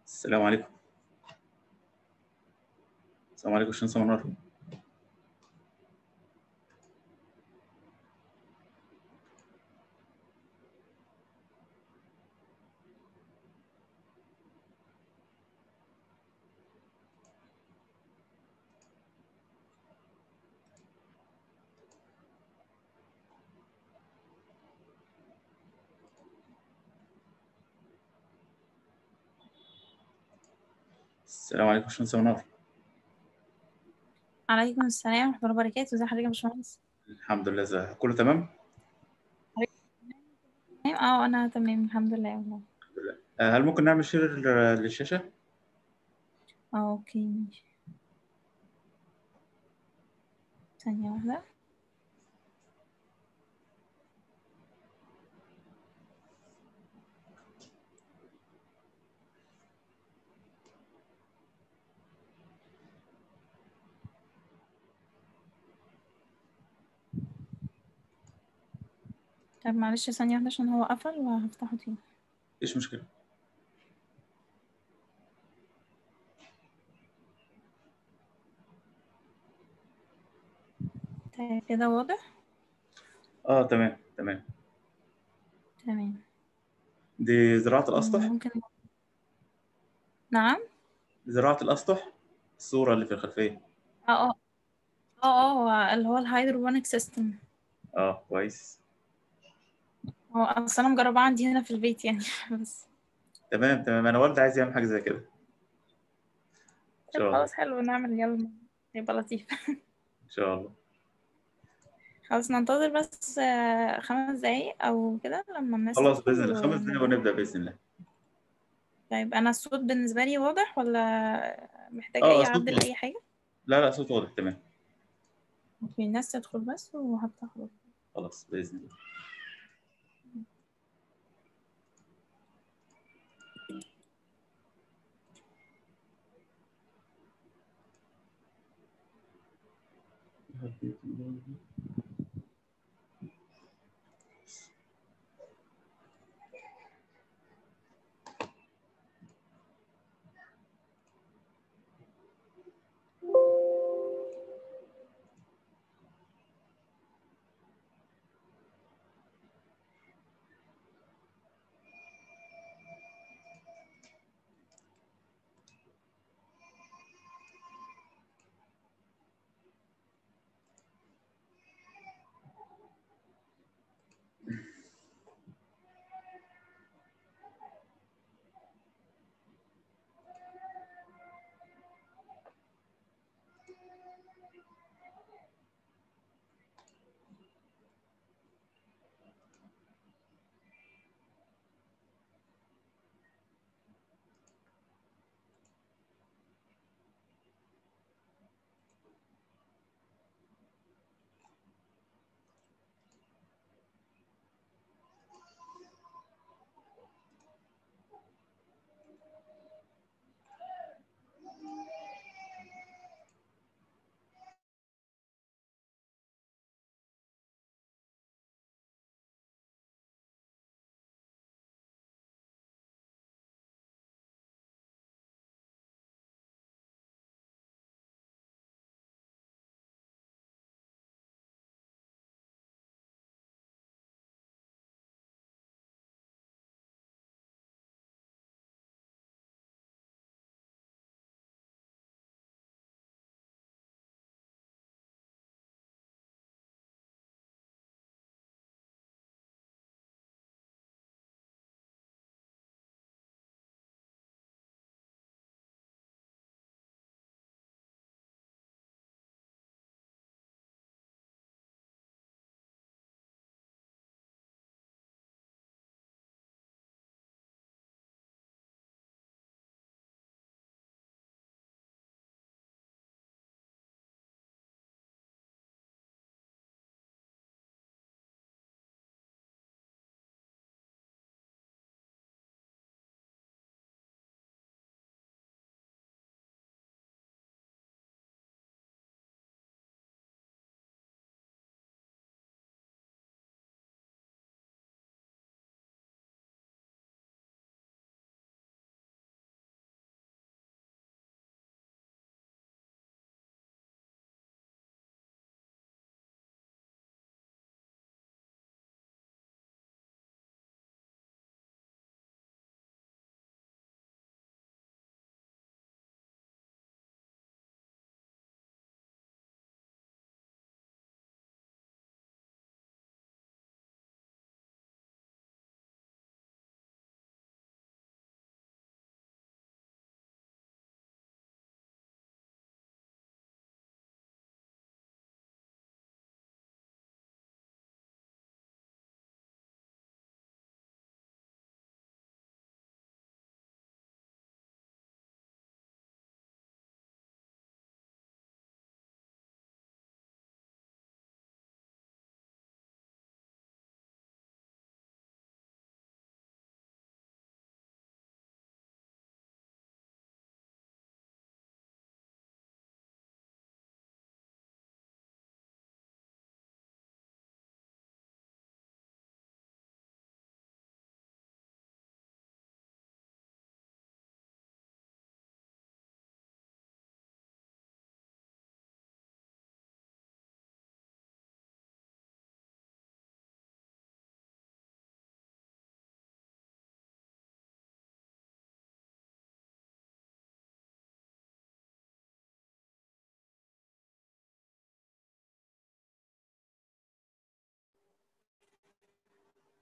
السلام عليكم السلام عليكم باشمهندس منار السلام عليكم باشمهندس منار عليكم السلام ورحمة الله وبركاته ازي حضرتك يا باشمهندس الحمد لله ازي كله تمام تمام اه انا تمام الحمد لله والله آه، هل ممكن نعمل شير للشاشة اه اوكي ماشي ثانية واحدة طب معلش ثانية واحدة عشان هو قفل وهفتحه تاني مفيش مشكلة طيب كده واضح اه تمام تمام تمام دي زراعة الأسطح ممكن نعم زراعة الأسطح الصورة اللي في الخلفية اه اه اه اه اللي هو الهيدروبونيك سيستم اه كويس هو اصل انا مجرباه عندي هنا في البيت يعني بس تمام تمام أنا والدي عايز يعمل حاجة زي كده إن شاء طب الله خلاص حلو نعمل يلا يبقى لطيف إن شاء الله خلاص ننتظر بس آه، خمس دقايق او كده لما الناس خلاص تدخل بإذن الله خمس دقايق ونبدأ. ونبدأ بإذن الله طيب انا الصوت بالنسبه لي واضح ولا محتاج اه اي صوت اعدل واضح. اي حاجه لا لا صوت واضح تمام اوكي الناس تدخل بس وهفتح له خلاص بإذن الله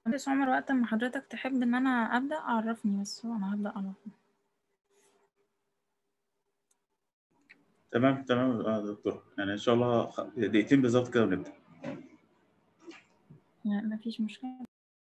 بس عمر وقت ما حضرتك تحب ان انا ابدا عرفني بس وانا هبدا على طول تمام تمام يا دكتور يعني ان شاء الله خ- دقيقتين بالظبط كده ونبدا يعني مفيش مشكله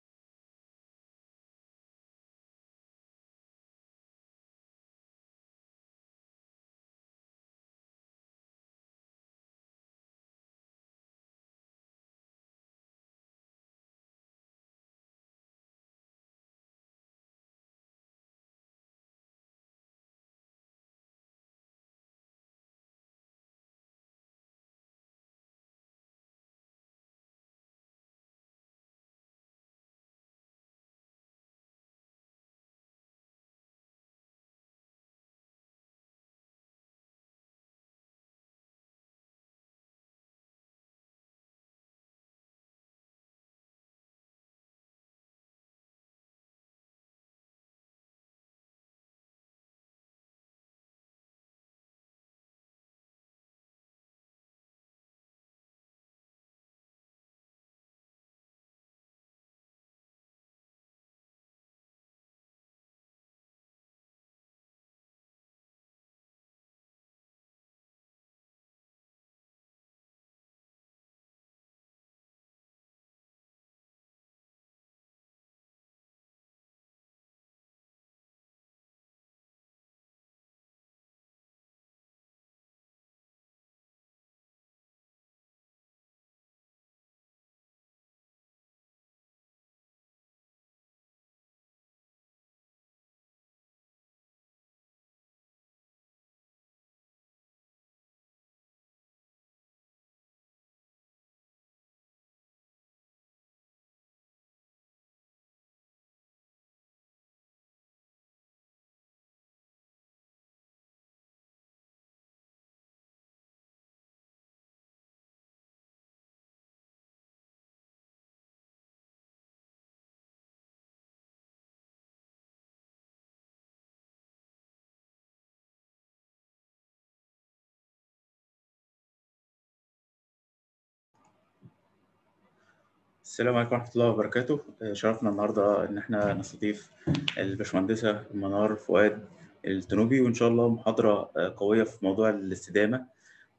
السلام عليكم ورحمه الله وبركاته آه، شرفنا النهارده ان احنا نستضيف الباشمهندسه منار فؤاد التنوبي وان شاء الله محاضره آه، قويه في موضوع الاستدامه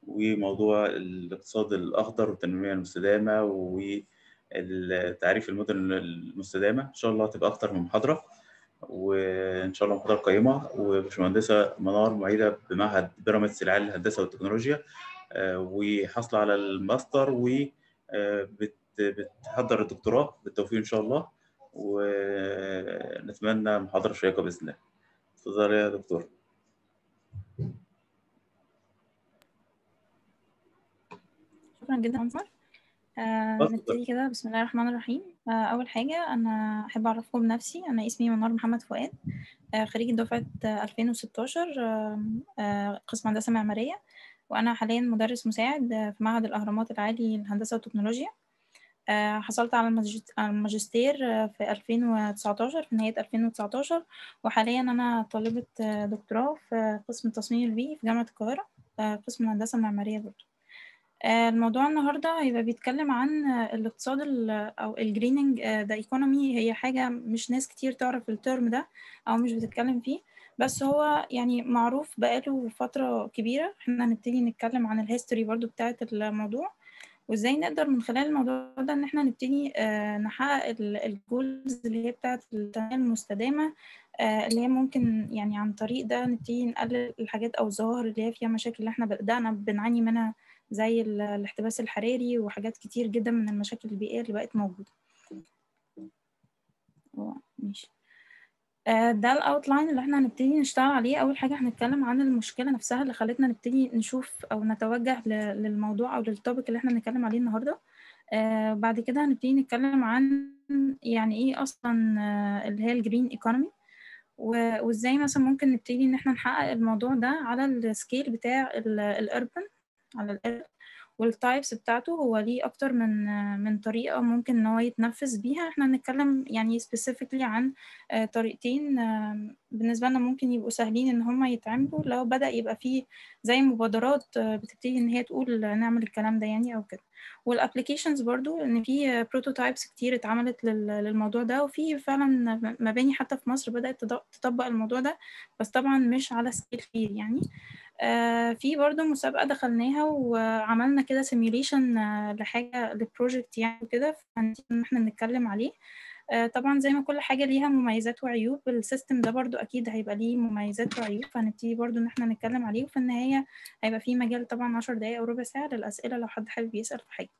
وموضوع الاقتصاد الاخضر والتنميه المستدامه وتعريف المدن المستدامه ان شاء الله تبقى اكتر من محاضره وان شاء الله محاضره قيمه وباشمهندسه منار معيده بمعهد بيراميدز العالي للهندسه والتكنولوجيا آه، وحاصله على الماستر و آه، بت- بتحضر الدكتوراه بالتوفيق ان شاء الله ونتمنى محاضره شيقه باذن الله اتفضل يا دكتور شكرا جدا عمر آه اتفضل. نبتدي كده بسم الله الرحمن الرحيم آه أول حاجة أنا أحب أعرفكم بنفسي أنا اسمي منار محمد فؤاد آه خريجة دفعة آه 2016 آه آه قسم هندسة معمارية وأنا حاليا مدرس مساعد آه في معهد الأهرامات العالي للهندسة والتكنولوجيا آه حصلت على الماجست- على الماجستير آه في 2019 في نهاية 2019 وحاليا أنا طالبة آه دكتوراه في قسم التصميم البيئي في جامعة القاهرة آه قسم الهندسة المعمارية برضه آه، الموضوع النهاردة هيبقى بيتكلم عن آه، الاقتصاد ال- أو الجريننج ده ايكونومي هي حاجة مش ناس كتير تعرف الترم ده أو مش بتتكلم فيه بس هو يعني معروف بقاله فترة كبيرة احنا هنبتدي نتكلم عن الهيستوري برضو بتاعة الموضوع وازاي نقدر من خلال الموضوع ده ان احنا نبتدي آه، نحقق الجولز اللي هي بتاعة التنمية المستدامة آه، اللي هي ممكن يعني عن طريق ده نبتدي نقلل الحاجات أو الظواهر اللي هي فيها مشاكل اللي احنا بدأنا بنعاني منها زي ال- الاحتباس الحراري وحاجات كتير جدا من المشاكل البيئية اللي بقت موجودة هو ماشي آه، ده الاوتلاين اللي احنا هنبتدي نشتغل عليه اول حاجه هنتكلم عن المشكله نفسها اللي خلتنا نبتدي نشوف او نتوجه ل- للموضوع او للتوبيك اللي احنا هنتكلم عليه النهارده آه، بعد كده هنبتدي نتكلم عن يعني ايه اصلا آه، اللي هي الجرين ايكونومي وازاي مثلا ممكن نبتدي ان احنا نحقق الموضوع ده على السكيل بتاع الاربن على الاربن والتايبس بتاعته هو ليه اكتر من من طريقه ممكن ان هو يتنفذ بيها احنا هنتكلم يعني specifically عن آه، طريقتين آه، بالنسبه لنا ممكن يبقوا سهلين ان هم يتعملوا لو بدا يبقى فيه زي مبادرات آه، بتبتدي ان هي تقول نعمل الكلام ده يعني او كده والابلكيشنز برضو ان في بروتوتايبس كتير اتعملت للموضوع ده وفي فعلا مباني حتى في مصر بدات تطبق الموضوع ده بس طبعا مش على سكيل كبير يعني آه في برضو مسابقة دخلناها وعملنا كده سيميوليشن آه لحاجة لبروجكت يعني وكده فهنبتدي إن احنا نتكلم عليه آه طبعا زي ما كل حاجة ليها مميزات وعيوب السيستم ده برضو أكيد هيبقى ليه مميزات وعيوب فهنبتدي برضو إن احنا نتكلم عليه وفي النهاية هيبقى في مجال طبعا عشر دقايق أو ربع ساعة للأسئلة لو حد حابب يسأل في حاجة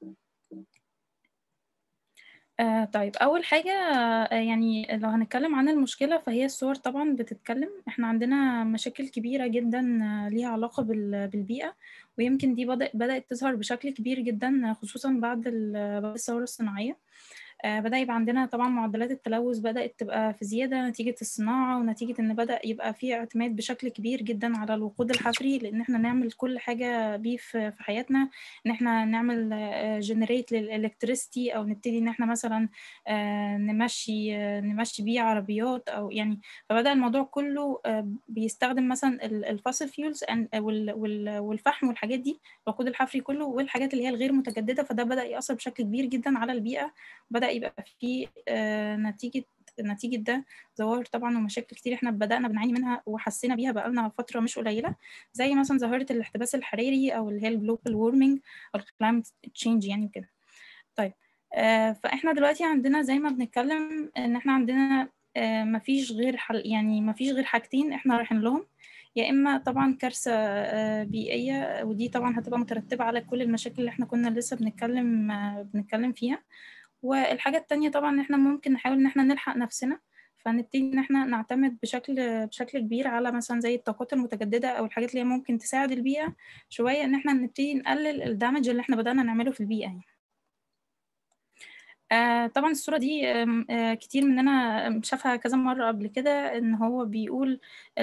آه طيب أول حاجة آه يعني لو هنتكلم عن المشكلة فهي الصور طبعا بتتكلم احنا عندنا مشاكل كبيرة جدا آه ليها علاقة بالبيئة ويمكن دي بدأت تظهر بشكل كبير جدا خصوصا بعد بعد الثورة الصناعية آه بدأ يبقى عندنا طبعا معدلات التلوث بدأت تبقى في زيادة نتيجة الصناعة ونتيجة إن بدأ يبقى في اعتماد بشكل كبير جدا على الوقود الحفري لأن احنا نعمل كل حاجة بيه في حياتنا إن احنا نعمل جنريت للإلكتريستي أو نبتدي إن احنا مثلا آه نمشي آه نمشي بيه عربيات أو يعني فبدأ الموضوع كله بيستخدم مثلا الفاسل فيولز والفحم والحاجات دي الوقود الحفري كله والحاجات اللي هي الغير متجددة فده بدأ يأثر بشكل كبير جدا على البيئة بدأ يبقى في نتيجة نتيجة ده ظواهر طبعا ومشاكل كتير احنا بدأنا بنعاني منها وحسينا بيها بقالنا فترة مش قليلة زي مثلا ظاهرة الاحتباس الحراري أو اللي هي الجلوبال وورمنج أو الكلايمت تشينج يعني وكده طيب آه فاحنا دلوقتي عندنا زي ما بنتكلم ان احنا عندنا آه مفيش غير حل يعني مفيش غير حاجتين احنا رايحين لهم يا اما طبعا كارثه بيئيه ودي طبعا هتبقى مترتبه على كل المشاكل اللي احنا كنا لسه بنتكلم بنتكلم فيها والحاجة التانية طبعا ان احنا ممكن نحاول ان احنا نلحق نفسنا فنبتدي ان احنا نعتمد بشكل بشكل كبير على مثلا زي الطاقات المتجددة او الحاجات اللي هي ممكن تساعد البيئة شوية ان احنا نبتدي نقلل الدامج اللي احنا بدأنا نعمله في البيئة يعني. آه طبعا الصورة دي آه كتير مننا شافها كذا مرة قبل كده ان هو بيقول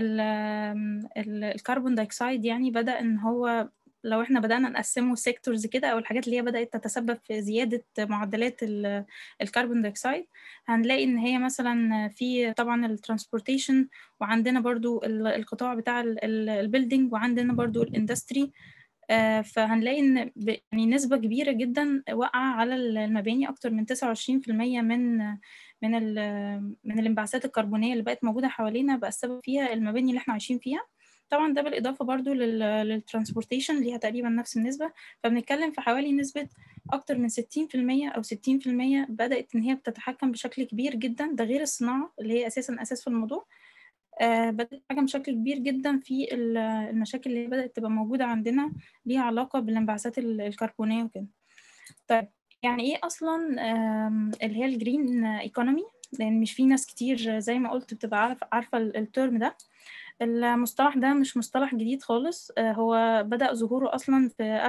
الكربون دايوكسيد يعني بدأ ان هو لو احنا بدأنا نقسمه سيكتورز كده او الحاجات اللي هي بدأت تتسبب في زيادة معدلات الكربون دايوكسيد هنلاقي ان هي مثلا في طبعا الترانسبورتيشن وعندنا برضو القطاع بتاع البيلدينج وعندنا برضو الاندستري فهنلاقي ان يعني نسبة كبيرة جدا واقعة على المباني اكتر من 29% من من من الانبعاثات الكربونية اللي بقت موجودة حوالينا بقى السبب فيها المباني اللي احنا عايشين فيها طبعا ده بالإضافة برضو للترانسبورتيشن ليها تقريبا نفس النسبة فبنتكلم في حوالي نسبة أكتر من 60% أو 60% بدأت إن هي بتتحكم بشكل كبير جدا ده غير الصناعة اللي هي أساسا أساس في الموضوع آه بدأت تتحكم بشكل كبير جدا في المشاكل اللي بدأت تبقى موجودة عندنا ليها علاقة بالانبعاثات الكربونية وكده طيب يعني إيه أصلا اللي هي الجرين ايكونومي لأن مش في ناس كتير زي ما قلت بتبقى عارفة عارفة الترم ده المصطلح ده مش مصطلح جديد خالص هو بدأ ظهوره أصلا في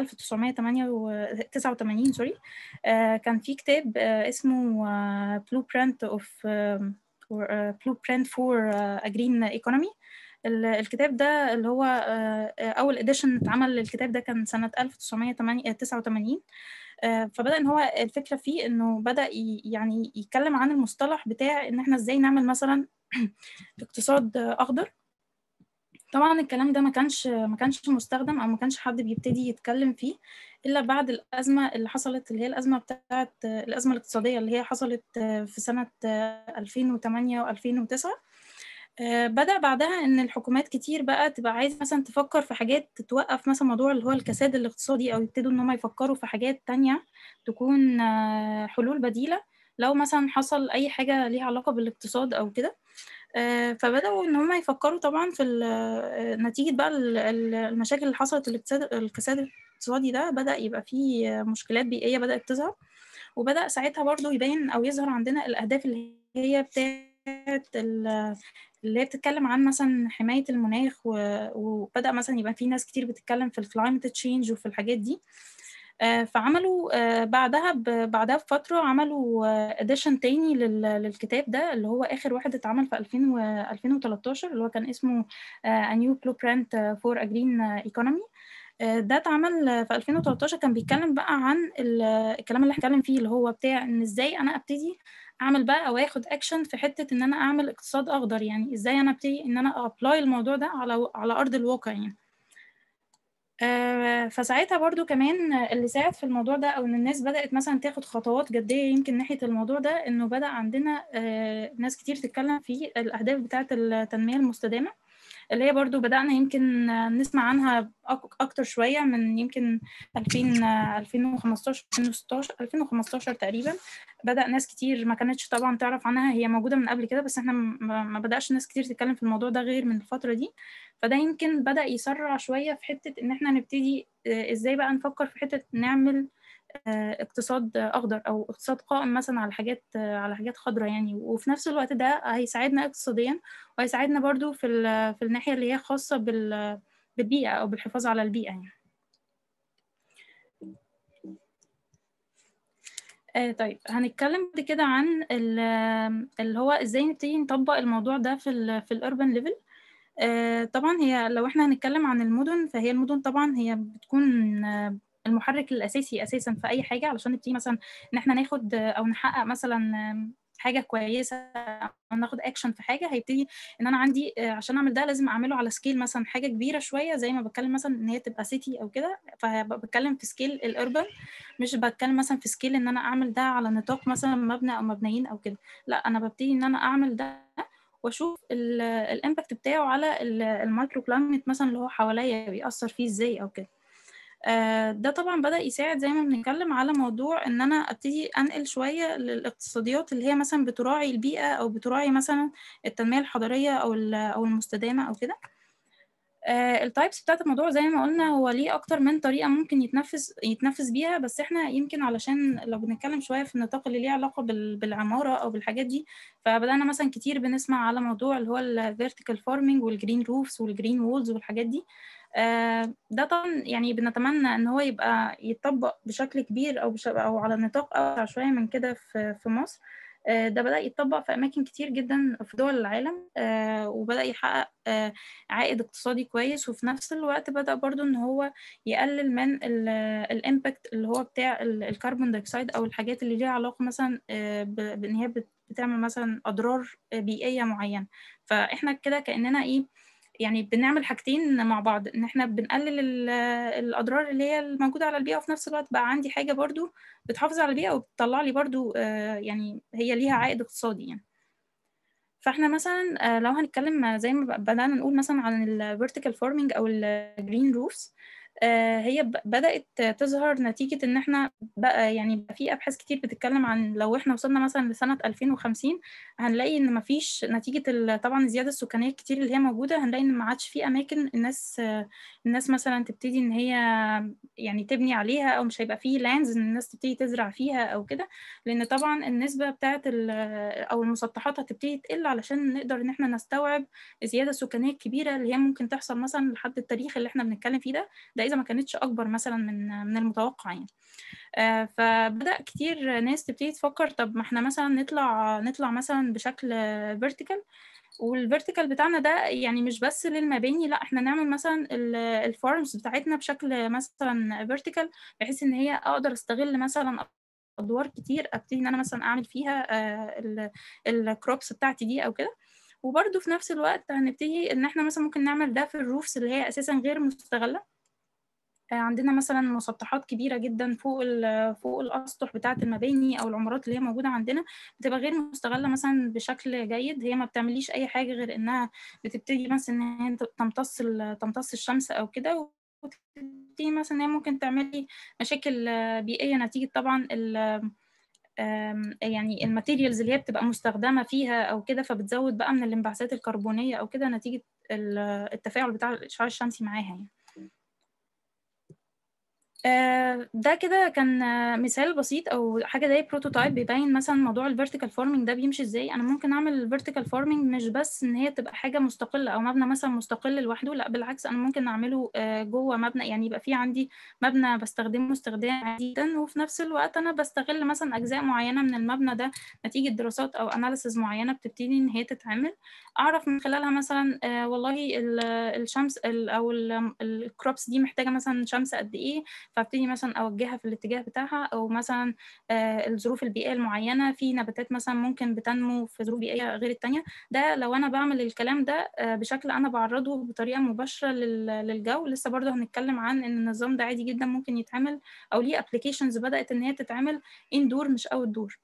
1989 سوري كان في كتاب اسمه Blueprint of Blueprint for a Green Economy الكتاب ده اللي هو أول إديشن اتعمل للكتاب ده كان سنة 1989 فبدأ إن هو الفكرة فيه إنه بدأ يعني يتكلم عن المصطلح بتاع إن إحنا إزاي نعمل مثلا اقتصاد أخضر طبعا الكلام ده ما كانش ما كانش مستخدم او ما كانش حد بيبتدي يتكلم فيه الا بعد الازمه اللي حصلت اللي هي الازمه بتاعه الازمه الاقتصاديه اللي هي حصلت في سنه 2008 و2009 بدأ بعدها إن الحكومات كتير بقى تبقى عايزة مثلا تفكر في حاجات توقف مثلا موضوع اللي هو الكساد الاقتصادي أو يبتدوا إن هم يفكروا في حاجات تانية تكون حلول بديلة لو مثلا حصل أي حاجة ليها علاقة بالاقتصاد أو كده فبدأوا إن هم يفكروا طبعا في نتيجة بقى المشاكل اللي حصلت الكساد الاقتصادي ده بدأ يبقى فيه مشكلات بيئية بدأت تظهر وبدأ ساعتها برضو يبين أو يظهر عندنا الأهداف اللي هي بتاعت اللي هي بتتكلم عن مثلا حماية المناخ وبدأ مثلا يبقى في ناس كتير بتتكلم في الكلايمت تشينج وفي الحاجات دي فعملوا بعدها بعدها بفترة عملوا اديشن تاني للكتاب ده اللي هو آخر واحد اتعمل في 2000 2013 اللي هو كان اسمه A New Blueprint for a Green Economy ده اتعمل في 2013 كان بيتكلم بقى عن الكلام اللي هنتكلم فيه اللي هو بتاع ان ازاي انا ابتدي اعمل بقى او اخد اكشن في حته ان انا اعمل اقتصاد اخضر يعني ازاي انا ابتدي ان انا ابلاي الموضوع ده على على ارض الواقع يعني آه، فساعتها برضو كمان اللي ساعد في الموضوع ده او ان الناس بدات مثلا تاخد خطوات جديه يمكن ناحيه الموضوع ده انه بدا عندنا آه، ناس كتير تتكلم في الاهداف بتاعه التنميه المستدامه اللي هي برضو بدأنا يمكن نسمع عنها أكتر شوية من يمكن 2000 2015 2016 2015 تقريبا بدأ ناس كتير ما كانتش طبعا تعرف عنها هي موجودة من قبل كده بس احنا ما بدأش ناس كتير تتكلم في الموضوع ده غير من الفترة دي فده يمكن بدأ يسرع شوية في حتة إن احنا نبتدي ازاي بقى نفكر في حتة نعمل اقتصاد اخضر او اقتصاد قائم مثلا على حاجات على حاجات خضراء يعني وفي نفس الوقت ده هيساعدنا اقتصاديا وهيساعدنا برضو في في الناحيه اللي هي خاصه بالبيئه او بالحفاظ على البيئه يعني آه طيب هنتكلم بعد كده عن اللي هو ازاي نبتدي نطبق الموضوع ده في ال في الاربن ليفل آه طبعا هي لو احنا هنتكلم عن المدن فهي المدن طبعا هي بتكون المحرك الاساسي اساسا في اي حاجه علشان نبتدي مثلا ان احنا ناخد او نحقق مثلا حاجه كويسه او ناخد اكشن في حاجه هيبتدي ان انا عندي عشان اعمل ده لازم اعمله على سكيل مثلا حاجه كبيره شويه زي ما بتكلم مثلا ان هي تبقى سيتي او كده فبتكلم في سكيل الاربن مش بتكلم مثلا في سكيل ان انا اعمل ده على نطاق مثلا مبنى او مبنيين او كده لا انا ببتدي ان انا اعمل ده واشوف الامباكت بتاعه على المايكرو كلايمت مثلا اللي هو حواليا بيأثر فيه ازاي او كده ده طبعا بدأ يساعد زي ما بنتكلم على موضوع ان انا ابتدي انقل شوية للاقتصاديات اللي هي مثلا بتراعي البيئة او بتراعي مثلا التنمية الحضرية او او المستدامة او كده التايبس بتاعت الموضوع زي ما قلنا هو ليه اكتر من طريقه ممكن يتنفذ يتنفذ بيها بس احنا يمكن علشان لو بنتكلم شويه في النطاق اللي ليه علاقه بالعماره او بالحاجات دي فبدانا مثلا كتير بنسمع على موضوع اللي هو الفيرتيكال فارمنج والجرين روفز والجرين وولز والحاجات دي ده طبعا يعني بنتمنى ان هو يبقى يتطبق بشكل كبير او بش... او على نطاق اوسع شويه من كده في في مصر ده بدأ يتطبق في أماكن كتير جدا في دول العالم وبدأ يحقق عائد اقتصادي كويس وفي نفس الوقت بدأ برضو إن هو يقلل من الإمباكت اللي هو بتاع الكربون دايوكسيد أو الحاجات اللي ليها علاقة مثلا بإن هي بتعمل مثلا أضرار بيئية معينة فإحنا كده كأننا إيه يعني بنعمل حاجتين مع بعض ان احنا بنقلل الاضرار اللي هي الموجوده على البيئه وفي نفس الوقت بقى عندي حاجه برضو بتحافظ على البيئه وبتطلع لي برضو يعني هي ليها عائد اقتصادي يعني فاحنا مثلا لو هنتكلم زي ما بدانا نقول مثلا عن الفيرتيكال فارمنج او الجرين روفز هي بدأت تظهر نتيجة إن إحنا بقى يعني بقى في أبحاث كتير بتتكلم عن لو إحنا وصلنا مثلا لسنة 2050 هنلاقي إن مفيش نتيجة طبعا الزيادة السكانية الكتير اللي هي موجودة هنلاقي إن ما عادش في أماكن الناس الناس مثلا تبتدي إن هي يعني تبني عليها أو مش هيبقى فيه لاندز إن الناس تبتدي تزرع فيها أو كده لأن طبعا النسبة بتاعت أو المسطحات هتبتدي تقل علشان نقدر إن إحنا نستوعب الزيادة السكانية الكبيرة اللي هي ممكن تحصل مثلا لحد التاريخ اللي إحنا بنتكلم فيه ده ده إذا ما كانتش أكبر مثلا من من المتوقع يعني آه فبدأ كتير ناس تبتدي تفكر طب ما احنا مثلا نطلع نطلع مثلا بشكل فيرتيكال والفيرتيكال بتاعنا ده يعني مش بس للمباني لا احنا نعمل مثلا الفارمز بتاعتنا بشكل مثلا فيرتيكال بحيث ان هي اقدر استغل مثلا ادوار كتير ابتدي ان انا مثلا اعمل فيها الكروبس بتاعتي دي او كده وبرده في نفس الوقت هنبتدي ان احنا مثلا ممكن نعمل ده في الروفس اللي هي اساسا غير مستغله عندنا مثلا مسطحات كبيره جدا فوق فوق الاسطح بتاعه المباني او العمارات اللي هي موجوده عندنا بتبقى غير مستغله مثلا بشكل جيد هي ما بتعمليش اي حاجه غير انها بتبتدي مثلا ان هي تمتص تمتص الشمس او كده وتبتدي مثلا ان هي ممكن تعملي مشاكل بيئيه نتيجه طبعا يعني الماتيريالز اللي هي بتبقى مستخدمه فيها او كده فبتزود بقى من الانبعاثات الكربونيه او كده نتيجه التفاعل بتاع الاشعاع الشمسي معاها يعني ده كده كان مثال بسيط او حاجه زي بروتوتايب بيبين مثلا موضوع الفيرتيكال فارمنج ده بيمشي ازاي انا ممكن اعمل الفيرتيكال فارمنج مش بس ان هي تبقى حاجه مستقله او مبنى مثلا مستقل لوحده لا بالعكس انا ممكن اعمله جوه مبنى يعني يبقى في عندي مبنى بستخدمه استخدام عادي جدا وفي نفس الوقت انا بستغل مثلا اجزاء معينه من المبنى ده نتيجه دراسات او اناليسز معينه بتبتدي ان هي تتعمل اعرف من خلالها مثلا والله الشمس او الكروبس دي محتاجه مثلا شمس قد ايه فابتدي مثلا اوجهها في الاتجاه بتاعها او مثلا الظروف البيئيه المعينه في نباتات مثلا ممكن بتنمو في ظروف بيئيه غير التانية ده لو انا بعمل الكلام ده بشكل انا بعرضه بطريقه مباشره للجو لسه برضه هنتكلم عن ان النظام ده عادي جدا ممكن يتعمل او ليه ابلكيشنز بدات ان هي تتعمل اندور مش اوت دور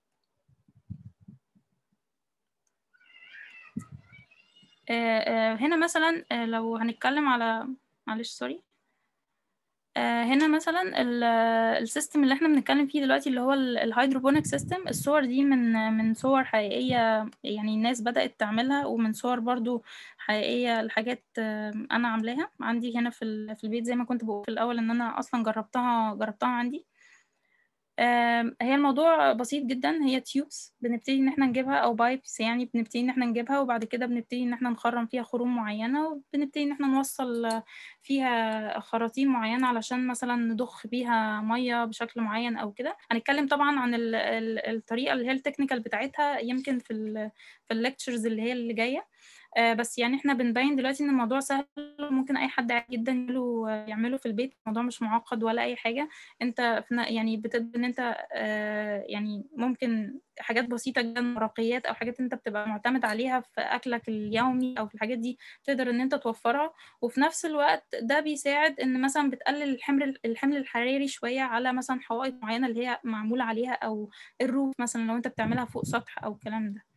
هنا مثلا لو هنتكلم على معلش سوري هنا مثلا السيستم اللي احنا بنتكلم فيه دلوقتي اللي هو الهيدروبونيك سيستم الصور دي من من صور حقيقية يعني الناس بدأت تعملها ومن صور برضو حقيقية لحاجات أنا عاملاها عندي هنا في في البيت زي ما كنت بقول في الأول إن أنا أصلا جربتها جربتها عندي هي الموضوع بسيط جدا هي تيوبس بنبتدي ان احنا نجيبها او بايبس يعني بنبتدي ان احنا نجيبها وبعد كده بنبتدي ان احنا نخرم فيها خروم معينة وبنبتدي ان احنا نوصل فيها خراطيم معينة علشان مثلا نضخ بيها مية بشكل معين او كده هنتكلم طبعا عن ال ال الطريقة اللي هي التكنيكال بتاعتها يمكن في ال في الليكتشرز اللي هي اللي جاية آه بس يعني احنا بنبين دلوقتي ان الموضوع سهل ممكن اي حد عادي جدا يعمله يعمله في البيت الموضوع مش معقد ولا اي حاجه انت يعني بتقدر ان انت آه يعني ممكن حاجات بسيطه جدا مرقيات او حاجات انت بتبقى معتمد عليها في اكلك اليومي او في الحاجات دي تقدر ان انت توفرها وفي نفس الوقت ده بيساعد ان مثلا بتقلل الحمل الحمل الحراري شويه على مثلا حوائط معينه اللي هي معموله عليها او الروف مثلا لو انت بتعملها فوق سطح او الكلام ده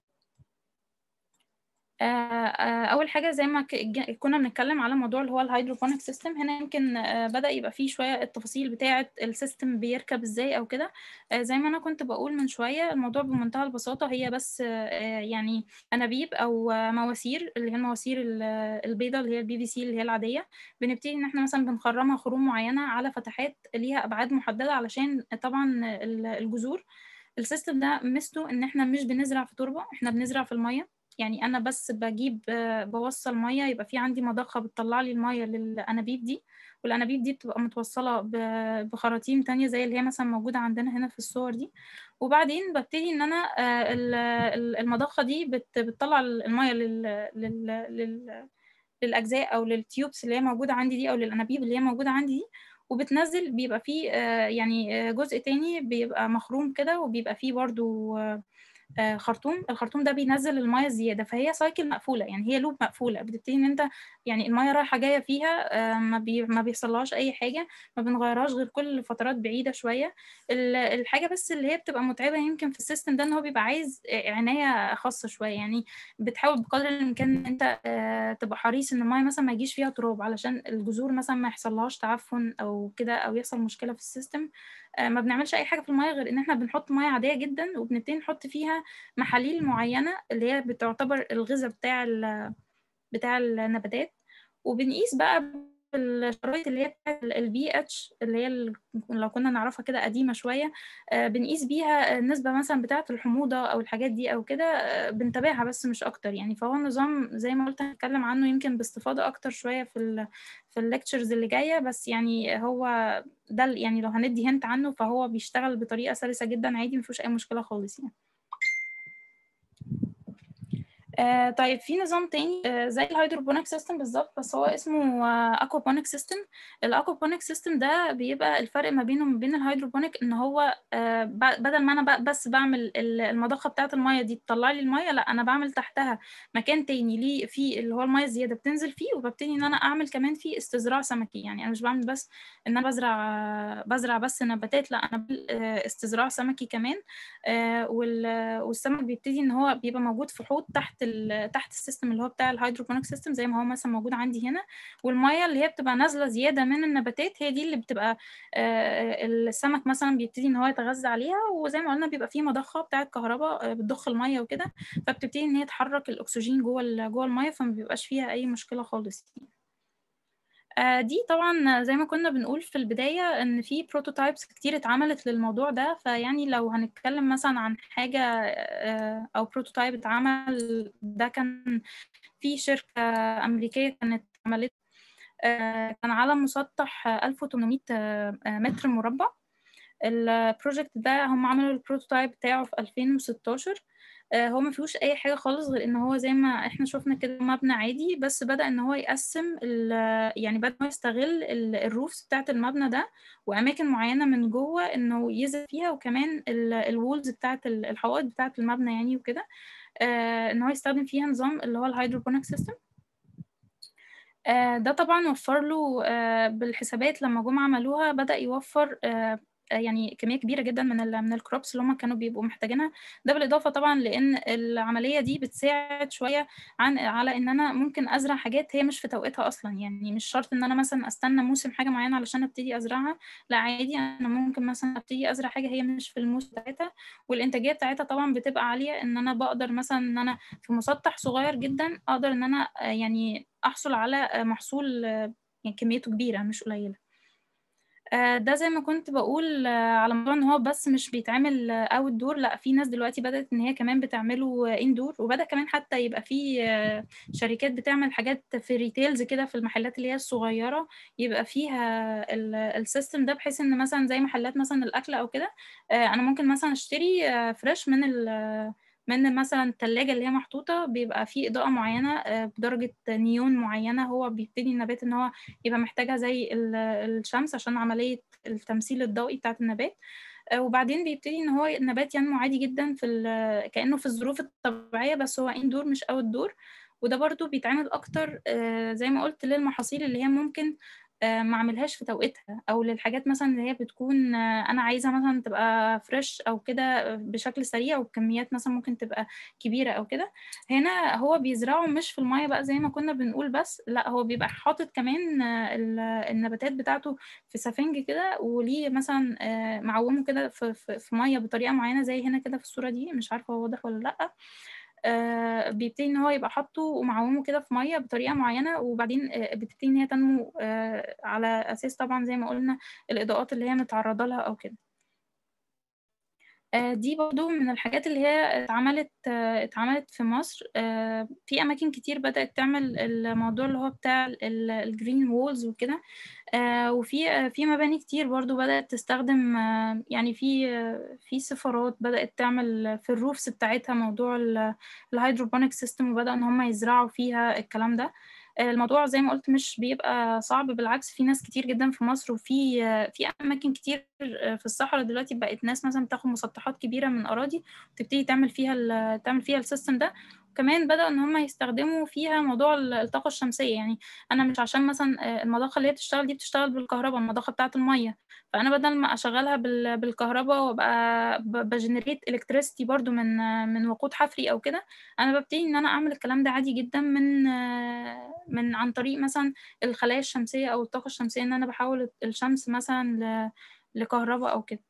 اول حاجه زي ما كنا بنتكلم على موضوع اللي هو الهيدروبونيك سيستم هنا يمكن بدا يبقى فيه شويه التفاصيل بتاعه السيستم بيركب ازاي او كده زي ما انا كنت بقول من شويه الموضوع بمنتهى البساطه هي بس يعني انابيب او مواسير اللي هي المواسير البيضاء اللي هي البي في سي اللي هي العاديه بنبتدي ان احنا مثلا بنخرمها خروم معينه على فتحات ليها ابعاد محدده علشان طبعا الجذور السيستم ده ميزته ان احنا مش بنزرع في تربه احنا بنزرع في الميه يعني انا بس بجيب بوصل ميه يبقى في عندي مضخه بتطلع لي الميه للانابيب دي والانابيب دي بتبقى متوصله بخراطيم تانية زي اللي هي مثلا موجوده عندنا هنا في الصور دي وبعدين ببتدي ان انا المضخه دي بتطلع الميه لل, لل... لل... للاجزاء او للتيوبس اللي هي موجوده عندي دي او للانابيب اللي هي موجوده عندي دي وبتنزل بيبقى فيه يعني جزء تاني بيبقى مخروم كده وبيبقى فيه برضو خرطوم الخرطوم ده بينزل الميه الزياده فهي سايكل مقفوله يعني هي لوب مقفوله بتبتدي ان انت يعني الميه رايحه جايه فيها ما بي ما بيحصلهاش اي حاجه ما بنغيرهاش غير كل فترات بعيده شويه الحاجه بس اللي هي بتبقى متعبه يمكن في السيستم ده ان هو بيبقى عايز عنايه خاصه شويه يعني بتحاول بقدر الامكان ان انت تبقى حريص ان الميه مثلا ما يجيش فيها تراب علشان الجذور مثلا ما يحصلهاش تعفن او كده او يحصل مشكله في السيستم ما بنعملش اي حاجه في الميه غير ان احنا بنحط ميه عاديه جدا وبنبتدي نحط فيها محاليل معينه اللي هي بتعتبر الغذاء بتاع بتاع النباتات وبنقيس بقى الشرايط اللي هي بتاعت البي اتش اللي هي لو كنا نعرفها كده قديمه شويه بنقيس بيها النسبه مثلا بتاعه الحموضه او الحاجات دي او كده بنتابعها بس مش اكتر يعني فهو النظام زي ما قلت هنتكلم عنه يمكن باستفاضه اكتر شويه في ال في الليكتشرز اللي جايه بس يعني هو ده يعني لو هندي هنت عنه فهو بيشتغل بطريقه سلسه جدا عادي مفيهوش اي مشكله خالص يعني آه طيب في نظام تاني آه زي الهيدروبونيك سيستم بالظبط بس هو اسمه آه اكوابونيك سيستم الاكوابونيك سيستم ده بيبقى الفرق ما بينه وما بين الهيدروبونيك ان هو آه بدل ما انا بس بعمل المضخه بتاعه الميه دي تطلع لي الميه لا انا بعمل تحتها مكان تاني ليه فيه اللي هو الميه الزياده بتنزل فيه وببتدي ان انا اعمل كمان فيه استزراع سمكي يعني انا مش بعمل بس ان انا بزرع بزرع بس نباتات لا انا استزراع سمكي كمان آه والسمك بيبتدي ان هو بيبقى موجود في حوض تحت تحت السيستم اللي هو بتاع الهيدروبونيك سيستم زي ما هو مثلا موجود عندي هنا والميه اللي هي بتبقى نازله زياده من النباتات هي دي اللي بتبقى السمك مثلا بيبتدي ان هو يتغذى عليها وزي ما قلنا بيبقى فيه مضخه بتاعه كهرباء بتضخ الميه وكده فبتبتدي ان هي تحرك الاكسجين جوه جوه الميه فما بيبقاش فيها اي مشكله خالص يعني. دي طبعا زي ما كنا بنقول في البداية إن في بروتوتايبس كتير اتعملت للموضوع ده فيعني لو هنتكلم مثلا عن حاجة أو بروتوتايب اتعمل ده كان في شركة أمريكية كانت عملت كان على مسطح 1800 متر مربع البروجكت ده هم عملوا البروتوتايب بتاعه في 2016 هو ما فيهوش اي حاجه خالص غير ان هو زي ما احنا شفنا كده مبنى عادي بس بدا ان هو يقسم يعني بدا هو يستغل الروفس بتاعه المبنى ده واماكن معينه من جوه انه يزرع فيها وكمان الوولز بتاعه الحوائط بتاعه المبنى يعني وكده ان هو يستخدم فيها نظام اللي هو الهيدروبونيك سيستم ده طبعا وفر له بالحسابات لما جم عملوها بدا يوفر يعني كميه كبيره جدا من ال من الكروبس اللي هم كانوا بيبقوا محتاجينها ده بالاضافه طبعا لان العمليه دي بتساعد شويه عن على ان انا ممكن ازرع حاجات هي مش في توقيتها اصلا يعني مش شرط ان انا مثلا استنى موسم حاجه معينه علشان ابتدي ازرعها لا عادي انا ممكن مثلا ابتدي ازرع حاجه هي مش في الموسم بتاعتها والانتاجيه بتاعتها طبعا بتبقى عاليه ان انا بقدر مثلا ان انا في مسطح صغير جدا اقدر ان انا يعني احصل على محصول يعني كميته كبيره مش قليله ده زي ما كنت بقول على موضوع ان هو بس مش بيتعمل اوت دور لا في ناس دلوقتي بدات ان هي كمان بتعمله اندور وبدا كمان حتى يبقى في شركات بتعمل حاجات في ريتيلز كده في المحلات اللي هي الصغيره يبقى فيها السيستم ده بحيث ان مثلا زي محلات مثلا الاكل او كده انا ممكن مثلا اشتري فريش من من مثلا التلاجة اللي هي محطوطة بيبقى فيه إضاءة معينة بدرجة نيون معينة هو بيبتدي النبات إن هو يبقى محتاجها زي الشمس عشان عملية التمثيل الضوئي بتاعة النبات وبعدين بيبتدي ان هو النبات ينمو عادي جدا في كانه في الظروف الطبيعيه بس هو اندور مش اوت دور وده برضو بيتعمل اكتر زي ما قلت للمحاصيل اللي هي ممكن ما اعملهاش في توقيتها او للحاجات مثلا اللي هي بتكون انا عايزه مثلا تبقى فريش او كده بشكل سريع وبكميات مثلا ممكن تبقى كبيره او كده هنا هو بيزرعه مش في الميه بقى زي ما كنا بنقول بس لا هو بيبقى حاطط كمان النباتات بتاعته في سفنج كده وليه مثلا معومه كده في, في, في ميه بطريقه معينه زي هنا كده في الصوره دي مش عارفه هو واضح ولا لا آه بيبتدي ان هو يبقى حاطه ومعومه كده في ميه بطريقه معينه وبعدين آه بتبتدي ان هي تنمو آه على اساس طبعا زي ما قلنا الاضاءات اللي هي متعرضه لها او كده دي برضو من الحاجات اللي هي اتعملت اتعملت في مصر في اماكن كتير بدات تعمل الموضوع اللي هو بتاع الجرين وولز وكده وفي في مباني كتير برضو بدات تستخدم يعني في في سفارات بدات تعمل في الروفس بتاعتها موضوع الهيدروبونيك سيستم وبدا ان هم يزرعوا فيها الكلام ده الموضوع زي ما قلت مش بيبقى صعب بالعكس في ناس كتير جدا في مصر وفي في اماكن كتير في الصحراء دلوقتي بقت ناس مثلا بتاخد مسطحات كبيره من اراضي وتبتدي تعمل فيها تعمل فيها السيستم ده وكمان بدأوا إن هم يستخدموا فيها موضوع الطاقة الشمسية يعني أنا مش عشان مثلا المضخة اللي هي بتشتغل دي بتشتغل بالكهرباء المضخة بتاعة المية فأنا بدل ما أشغلها بالكهرباء وأبقى بجنريت إلكتريستي برضو من من وقود حفري أو كده أنا ببتدي إن أنا أعمل الكلام ده عادي جدا من من عن طريق مثلا الخلايا الشمسية أو الطاقة الشمسية إن أنا بحول الشمس مثلا لكهرباء أو كده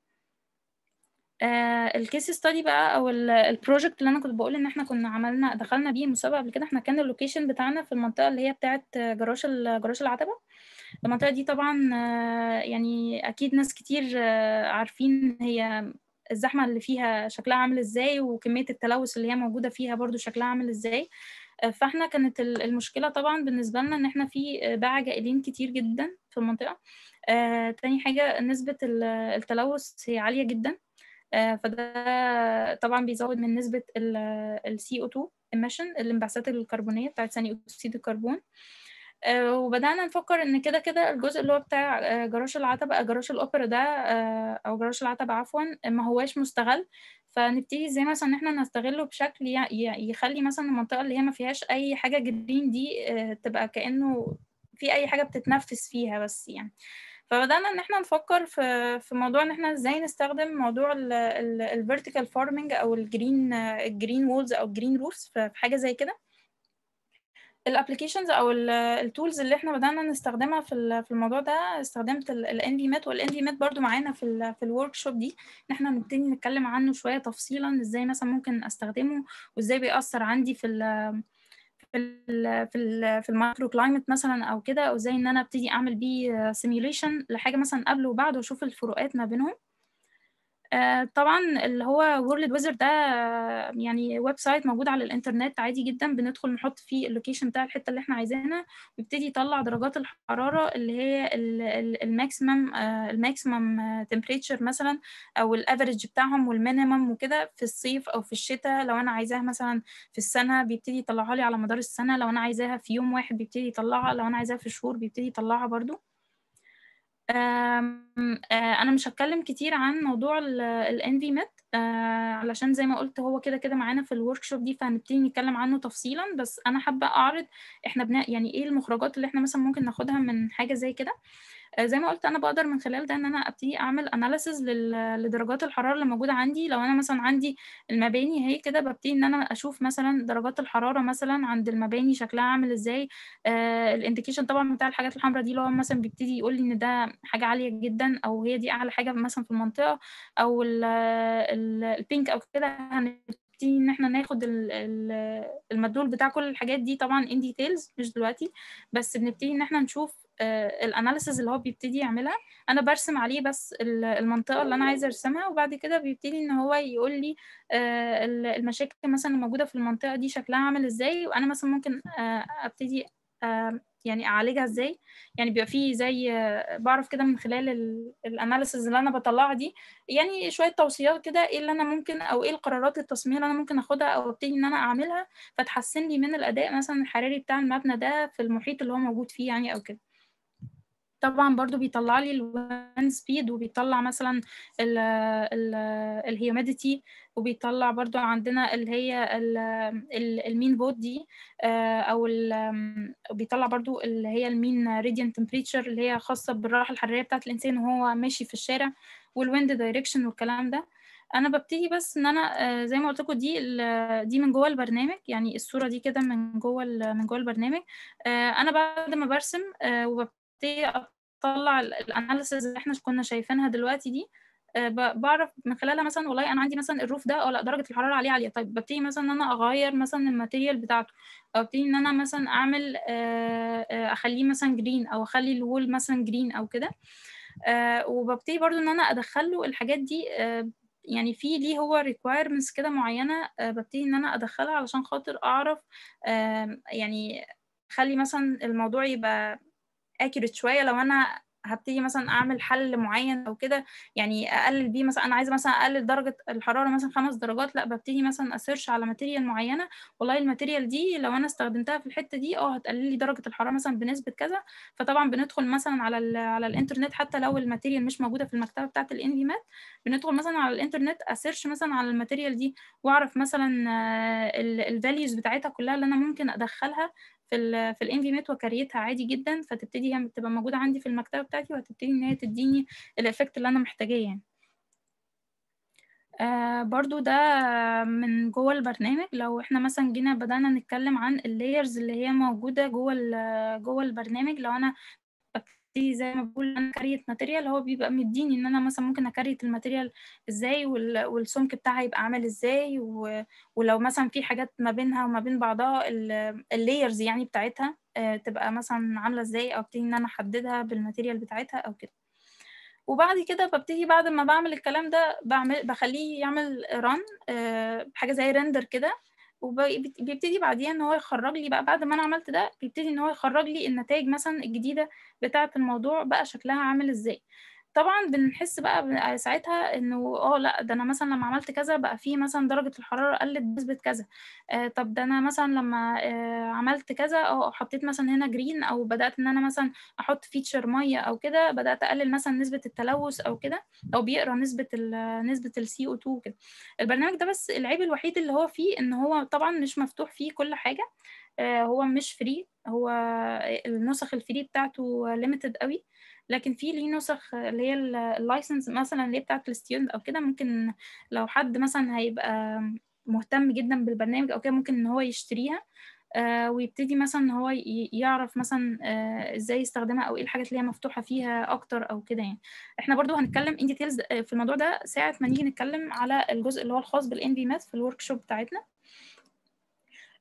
آه الكيس ستادي بقى او البروجكت اللي انا كنت بقول ان احنا كنا عملنا دخلنا بيه مسابقه قبل كده احنا كان اللوكيشن بتاعنا في المنطقه اللي هي بتاعه جراج جراج العتبه المنطقه دي طبعا آه يعني اكيد ناس كتير آه عارفين هي الزحمه اللي فيها شكلها عامل ازاي وكميه التلوث اللي هي موجوده فيها برضو شكلها عامل ازاي فاحنا كانت المشكله طبعا بالنسبه لنا ان احنا في باع جائلين كتير جدا في المنطقه تاني حاجه نسبه التلوث هي عاليه جدا فده طبعا بيزود من نسبة ال CO2 emission الانبعاثات الكربونية بتاعت ثاني أكسيد الكربون وبدأنا نفكر إن كده كده الجزء اللي هو بتاع جراج العتبة جراج الأوبرا ده أو جراج العتبة عفوا ما هواش مستغل فنبتدي ازاي مثلا ان احنا نستغله بشكل يخلي مثلا المنطقة اللي هي ما فيهاش أي حاجة جرين دي تبقى كأنه في أي حاجة بتتنفس فيها بس يعني فبدأنا إن إحنا نفكر في في موضوع إن إحنا إزاي نستخدم موضوع الفيرتيكال فارمنج أو الجرين الجرين وولز أو الجرين روفز في حاجة زي كده الابلكيشنز او التولز اللي احنا بدانا نستخدمها في في الموضوع ده استخدمت الان في مات والان في مات برضو معانا في ال في الورك شوب دي ان احنا نبتدي نتكلم عنه شويه تفصيلا ازاي مثلا ممكن استخدمه وازاي بيأثر عندي في ال في ال في ال في المايكرو كلايمت مثلا او كده او ازاي ان انا ابتدي اعمل بيه سيميوليشن لحاجه مثلا قبل وبعد واشوف الفروقات ما بينهم آه طبعا اللي هو وورلد ويزر ده آه يعني ويب سايت موجود على الانترنت عادي جدا بندخل نحط فيه اللوكيشن بتاع الحته اللي احنا عايزينها ويبتدي يطلع درجات الحراره اللي هي الماكسيمم آه الماكسيمم تمبريتشر مثلا او الافريج بتاعهم والمينيمم وكده في الصيف او في الشتاء لو انا عايزاها مثلا في السنه بيبتدي يطلعها لي على مدار السنه لو انا عايزاها في يوم واحد بيبتدي يطلعها لو انا عايزاها في شهور بيبتدي يطلعها برضو انا مش هتكلم كتير عن موضوع الانفي ميت علشان زي ما قلت هو كده كده معانا في الورك شوب دي فهنبتدي نتكلم عنه تفصيلا بس انا حابه اعرض احنا بنا يعني ايه المخرجات اللي احنا مثلا ممكن ناخدها من حاجه زي كده زي ما قلت انا بقدر من خلال ده ان انا ابتدي اعمل اناليسز لدرجات الحراره اللي موجوده عندي لو انا مثلا عندي المباني هي كده ببتدي ان انا اشوف مثلا درجات الحراره مثلا عند المباني شكلها عامل ازاي آه الانديكيشن طبعا بتاع الحاجات الحمراء دي اللي هو مثلا بيبتدي يقول لي ان ده حاجه عاليه جدا او هي دي اعلى حاجه مثلا في المنطقه او البينك او كده هنبتدي ان احنا ناخد المدلول بتاع كل الحاجات دي طبعا ان ديتيلز مش دلوقتي بس بنبتدي ان احنا نشوف الاناليسز اللي هو بيبتدي يعملها انا برسم عليه بس المنطقه اللي انا عايزه ارسمها وبعد كده بيبتدي ان هو يقول لي المشاكل مثلا الموجوده في المنطقه دي شكلها عامل ازاي وانا مثلا ممكن ابتدي يعني اعالجها ازاي يعني بيبقى فيه زي بعرف كده من خلال الاناليسز اللي انا بطلعها دي يعني شويه توصيات كده ايه اللي انا ممكن او ايه القرارات التصميميه اللي انا ممكن اخدها او ابتدي ان انا اعملها فتحسن لي من الاداء مثلا الحراري بتاع المبنى ده في المحيط اللي هو موجود فيه يعني او كده طبعا برضو بيطلع لي الوان سبيد وبيطلع مثلا الهيوميديتي وبيطلع برضو عندنا اللي هي المين فوت دي او بيطلع برضو اللي هي المين راديان تمبريتشر اللي هي خاصه بالراحه الحراريه بتاعه الانسان وهو ماشي في الشارع والويند دايركشن والكلام ده انا ببتدي بس ان انا زي ما قلت لكم دي دي من جوه البرنامج يعني الصوره دي كده من جوه من جوه البرنامج انا بعد ما برسم وببتدي اطلع الاناليسز اللي احنا كنا شايفينها دلوقتي دي بعرف من خلالها مثلا والله انا عندي مثلا الروف ده اه لا درجه الحراره عليه عاليه طيب ببتدي مثلا ان انا اغير مثلا الماتيريال بتاعته او ابتدي ان انا مثلا اعمل اخليه مثلا جرين او اخلي الوول مثلا جرين او كده وببتدي برضو ان انا ادخله الحاجات دي يعني في ليه هو requirements كده معينة ببتدي إن أنا أدخلها علشان خاطر أعرف يعني أخلي مثلا الموضوع يبقى accurate شوية لو أنا هبتدي مثلا اعمل حل معين او كده يعني اقلل بيه مثلا انا عايزه مثلا اقلل درجه الحراره مثلا خمس درجات لا ببتدي مثلا اسيرش على ماتيريال معينه والله الماتيريال دي لو انا استخدمتها في الحته دي اه هتقلل لي درجه الحراره مثلا بنسبه كذا فطبعا بندخل مثلا على ال على الانترنت حتى لو الماتيريال مش موجوده في المكتبه بتاعه الانفي مات بندخل مثلا على الانترنت اسيرش مثلا على الماتيريال دي واعرف مثلا الفاليوز بتاعتها كلها اللي انا ممكن ادخلها في ال في الانفي ميت وكريتها عادي جدا فتبتدي هي تبقى موجوده عندي في المكتبه بتاعتي وهتبتدي ان هي تديني الافكت اللي انا محتاجاه يعني آه برضو ده من جوه البرنامج لو احنا مثلا جينا بدأنا نتكلم عن اللايرز اللي هي موجودة جوه جوه البرنامج لو انا ببتدي زي ما بقول انا كريت ماتيريال هو بيبقى مديني ان انا مثلا ممكن اكريت الماتيريال ازاي والسمك بتاعها يبقى عامل ازاي ولو مثلا في حاجات ما بينها وما بين بعضها اللايرز يعني بتاعتها تبقى مثلا عامله ازاي او ابتدي ان انا احددها بالماتيريال بتاعتها او كده وبعد كده ببتدي بعد ما بعمل الكلام ده بعمل بخليه يعمل ران حاجه زي ريندر كده وبيبتدي بعديها ان هو يخرج لي بقى بعد ما انا عملت ده بيبتدي ان هو يخرج لي النتائج مثلا الجديده بتاعه الموضوع بقى شكلها عامل ازاي طبعا بنحس بقى ساعتها انه اه لا ده انا مثلا لما عملت كذا بقى فيه مثلا درجه الحراره قلت بنسبه كذا آه طب ده انا مثلا لما آه عملت كذا او حطيت مثلا هنا جرين او بدات ان انا مثلا احط فيتشر ميه او كده بدات اقلل مثلا نسبه التلوث او كده او بيقرا نسبه ال نسبه السي او 2 كده البرنامج ده بس العيب الوحيد اللي هو فيه ان هو طبعا مش مفتوح فيه كل حاجه آه هو مش فري هو النسخ الفري بتاعته ليميتد قوي لكن في ليه نسخ اللي هي اللايسنس مثلا اللي هي بتاعت الستودنت او كده ممكن لو حد مثلا هيبقى مهتم جدا بالبرنامج او كده ممكن ان هو يشتريها آه ويبتدي مثلا ان هو يعرف مثلا آه ازاي يستخدمها او ايه الحاجات اللي هي مفتوحه فيها اكتر او كده يعني احنا برضو هنتكلم ان ديتيلز في الموضوع ده ساعه ما نيجي نتكلم على الجزء اللي هو الخاص بالان في ماث في الورك شوب بتاعتنا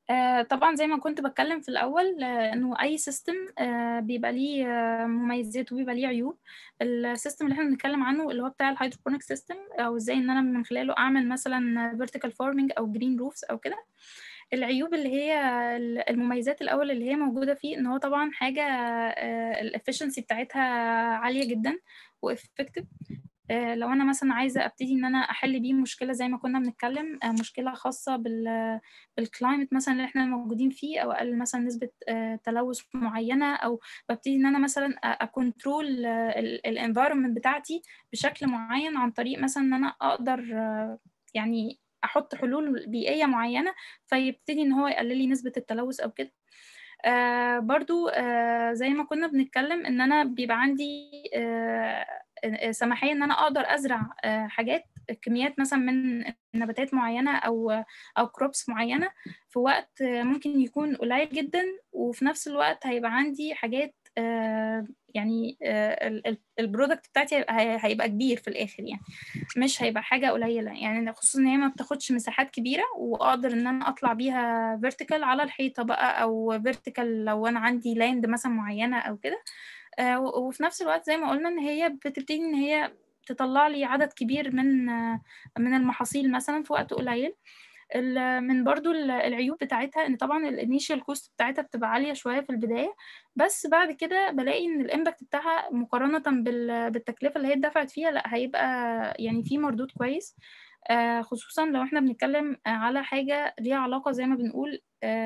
آه، طبعا زي ما كنت بتكلم في الأول آه، إنه أي سيستم بيبقى ليه آه، مميزات وبيبقى ليه عيوب السيستم اللي احنا بنتكلم عنه اللي هو بتاع الهيدروبونيك سيستم أو ازاي إن أنا من خلاله أعمل مثلا vertical farming أو green roofs أو كده العيوب اللي هي المميزات الأول اللي هي موجودة فيه إن هو طبعا حاجة الافشنسي بتاعتها عالية جدا وإفكتيف لو انا مثلا عايزه ابتدي ان انا احل بيه مشكله زي ما كنا بنتكلم مشكله خاصه بال بالكلايمت مثلا اللي احنا موجودين فيه او اقل مثلا نسبه تلوث معينه او ببتدي ان انا مثلا اكونترول الانفايرمنت بتاعتي بشكل معين عن طريق مثلا ان انا اقدر يعني احط حلول بيئيه معينه فيبتدي ان هو يقلل لي نسبه التلوث او كده آه برضو آه زي ما كنا بنتكلم ان انا بيبقى عندي آه سماحيه ان انا اقدر ازرع حاجات كميات مثلا من نباتات معينه او او كروبس معينه في وقت ممكن يكون قليل جدا وفي نفس الوقت هيبقى عندي حاجات يعني البرودكت بتاعتي هيبقى كبير في الاخر يعني مش هيبقى حاجه قليله يعني خصوصا ان هي ما بتاخدش مساحات كبيره واقدر ان انا اطلع بيها فيرتيكال على الحيطه بقى او فيرتيكال لو انا عندي لاند مثلا معينه او كده وفي نفس الوقت زي ما قلنا ان هي بتبتدي ان هي تطلع لي عدد كبير من من المحاصيل مثلا في وقت قليل من برضو العيوب بتاعتها ان طبعا الانيشال كوست بتاعتها بتبقى عاليه شويه في البدايه بس بعد كده بلاقي ان الامباكت بتاعها مقارنه بالتكلفه اللي هي اتدفعت فيها لا هيبقى يعني في مردود كويس خصوصا لو احنا بنتكلم على حاجة ليها علاقة زي ما بنقول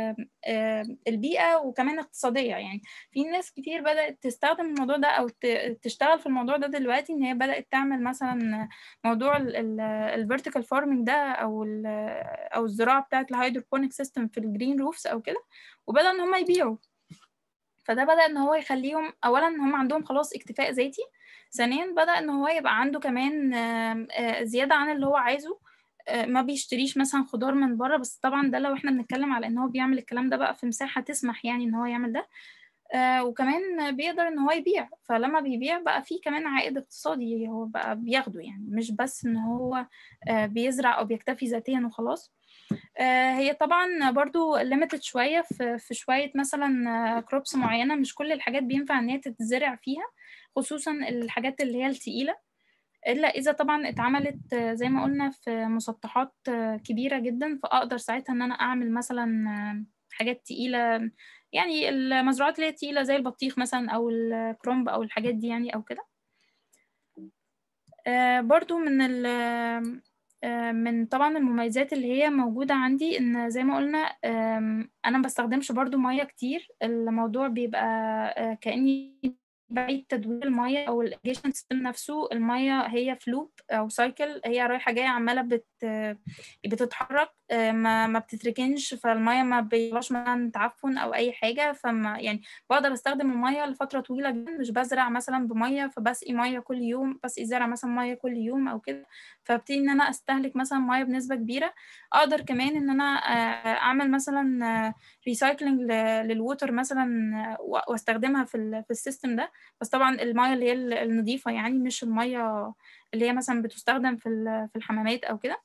البيئة وكمان اقتصادية يعني في ناس كتير بدأت تستخدم الموضوع ده أو تشتغل في الموضوع ده دلوقتي إن هي بدأت تعمل مثلا موضوع الفيرتيكال فارمنج ده أو أو الزراعة بتاعة الهيدروبونيك سيستم في الجرين روفز أو كده وبدأ إن هم يبيعوا فده بدأ إن هو يخليهم أولا هم عندهم خلاص اكتفاء ذاتي ثانيا بدأ إن هو يبقى عنده كمان زيادة عن اللي هو عايزه ما بيشتريش مثلا خضار من بره بس طبعا ده لو احنا بنتكلم على ان هو بيعمل الكلام ده بقى في مساحة تسمح يعني ان هو يعمل ده آه وكمان بيقدر ان هو يبيع فلما بيبيع بقى فيه كمان عائد اقتصادي هو بقى بياخده يعني مش بس ان هو آه بيزرع او بيكتفي ذاتيا وخلاص آه هي طبعا برضو ليميتد شوية في, في شوية مثلا كروبس معينة مش كل الحاجات بينفع ان هي تتزرع فيها خصوصا الحاجات اللي هي التقيلة إلا إذا طبعا اتعملت زي ما قلنا في مسطحات كبيرة جدا فأقدر ساعتها إن أنا أعمل مثلا حاجات تقيلة يعني المزروعات اللي هي تقيلة زي البطيخ مثلا أو الكرومب أو الحاجات دي يعني أو كده برضو من ال من طبعا المميزات اللي هي موجودة عندي إن زي ما قلنا أنا ما بستخدمش برضو مية كتير الموضوع بيبقى كأني بعيد تدوير المية أو الإريجيشن سيستم نفسه المية هي فلوب أو سايكل هي رايحة جاية عمالة بت بتتحرك ما, ما بتتركنش فالمية ما بيبقاش مثلا تعفن أو أي حاجة فما يعني بقدر أستخدم المية لفترة طويلة جدا مش بزرع مثلا بمية فبسقي مية كل يوم بسقي زرع مثلا مية كل يوم أو كده فابتدي إن أنا أستهلك مثلا مية بنسبة كبيرة أقدر كمان إن أنا أعمل مثلا ريسايكلينج للووتر مثلا واستخدمها في في السيستم ده بس طبعا المية اللي هي النظيفة يعني مش المية اللي هي مثلا بتستخدم في في الحمامات أو كده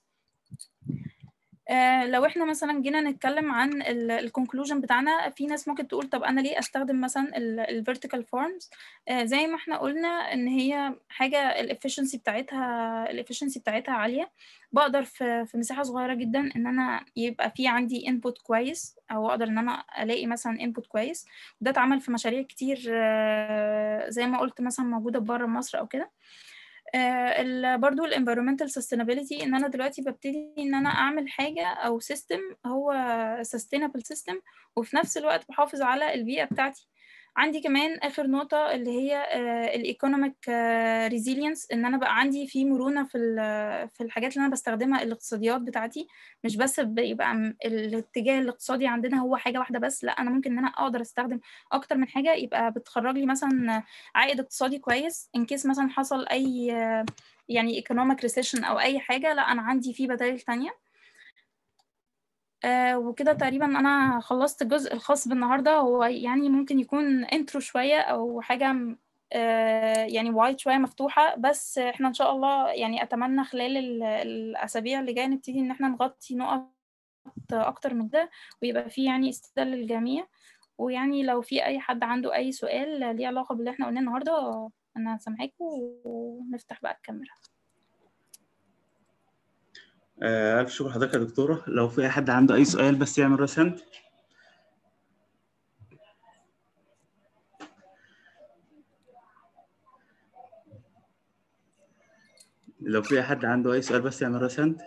آه لو احنا مثلا جينا نتكلم عن الكونكلوجن بتاعنا في ناس ممكن تقول طب انا ليه استخدم مثلا الفيرتيكال فارمز آه زي ما احنا قلنا ان هي حاجه الافشنسي بتاعتها الافشنسي بتاعتها عاليه بقدر في, في مساحه صغيره جدا ان انا يبقى في عندي انبوت كويس او اقدر ان انا الاقي مثلا انبوت كويس وده اتعمل في مشاريع كتير آه زي ما قلت مثلا موجوده بره مصر او كده آه برضو الانفيرومنتال sustainability ان انا دلوقتي ببتدي ان انا اعمل حاجه او سيستم هو sustainable system وفي نفس الوقت بحافظ على البيئه بتاعتي عندي كمان اخر نقطه اللي هي الايكونوميك ريزيلينس ان انا بقى عندي في مرونه في في الحاجات اللي انا بستخدمها الاقتصاديات بتاعتي مش بس بيبقى الاتجاه الاقتصادي عندنا هو حاجه واحده بس لا انا ممكن ان انا اقدر استخدم اكتر من حاجه يبقى بتخرج لي مثلا عائد اقتصادي كويس ان كيس مثلا حصل اي يعني ايكونوميك ريسيشن او اي حاجه لا انا عندي في بدائل تانية آه وكده تقريبا انا خلصت الجزء الخاص بالنهارده هو يعني ممكن يكون انترو شويه او حاجه آه يعني وايد شويه مفتوحه بس احنا ان شاء الله يعني اتمنى خلال الاسابيع اللي جايه نبتدي ان احنا نغطي نقط اكتر من كده ويبقى في يعني استفادة للجميع ويعني لو في اي حد عنده اي سؤال ليه علاقة باللي احنا قلناه النهارده انا سامعاكم ونفتح بقى الكاميرا آه، ألف شكر لحضرتك يا دكتورة لو في أي حد عنده أي سؤال بس يعمل راس هاند لو في أي حد عنده أي سؤال بس يعمل راس هاند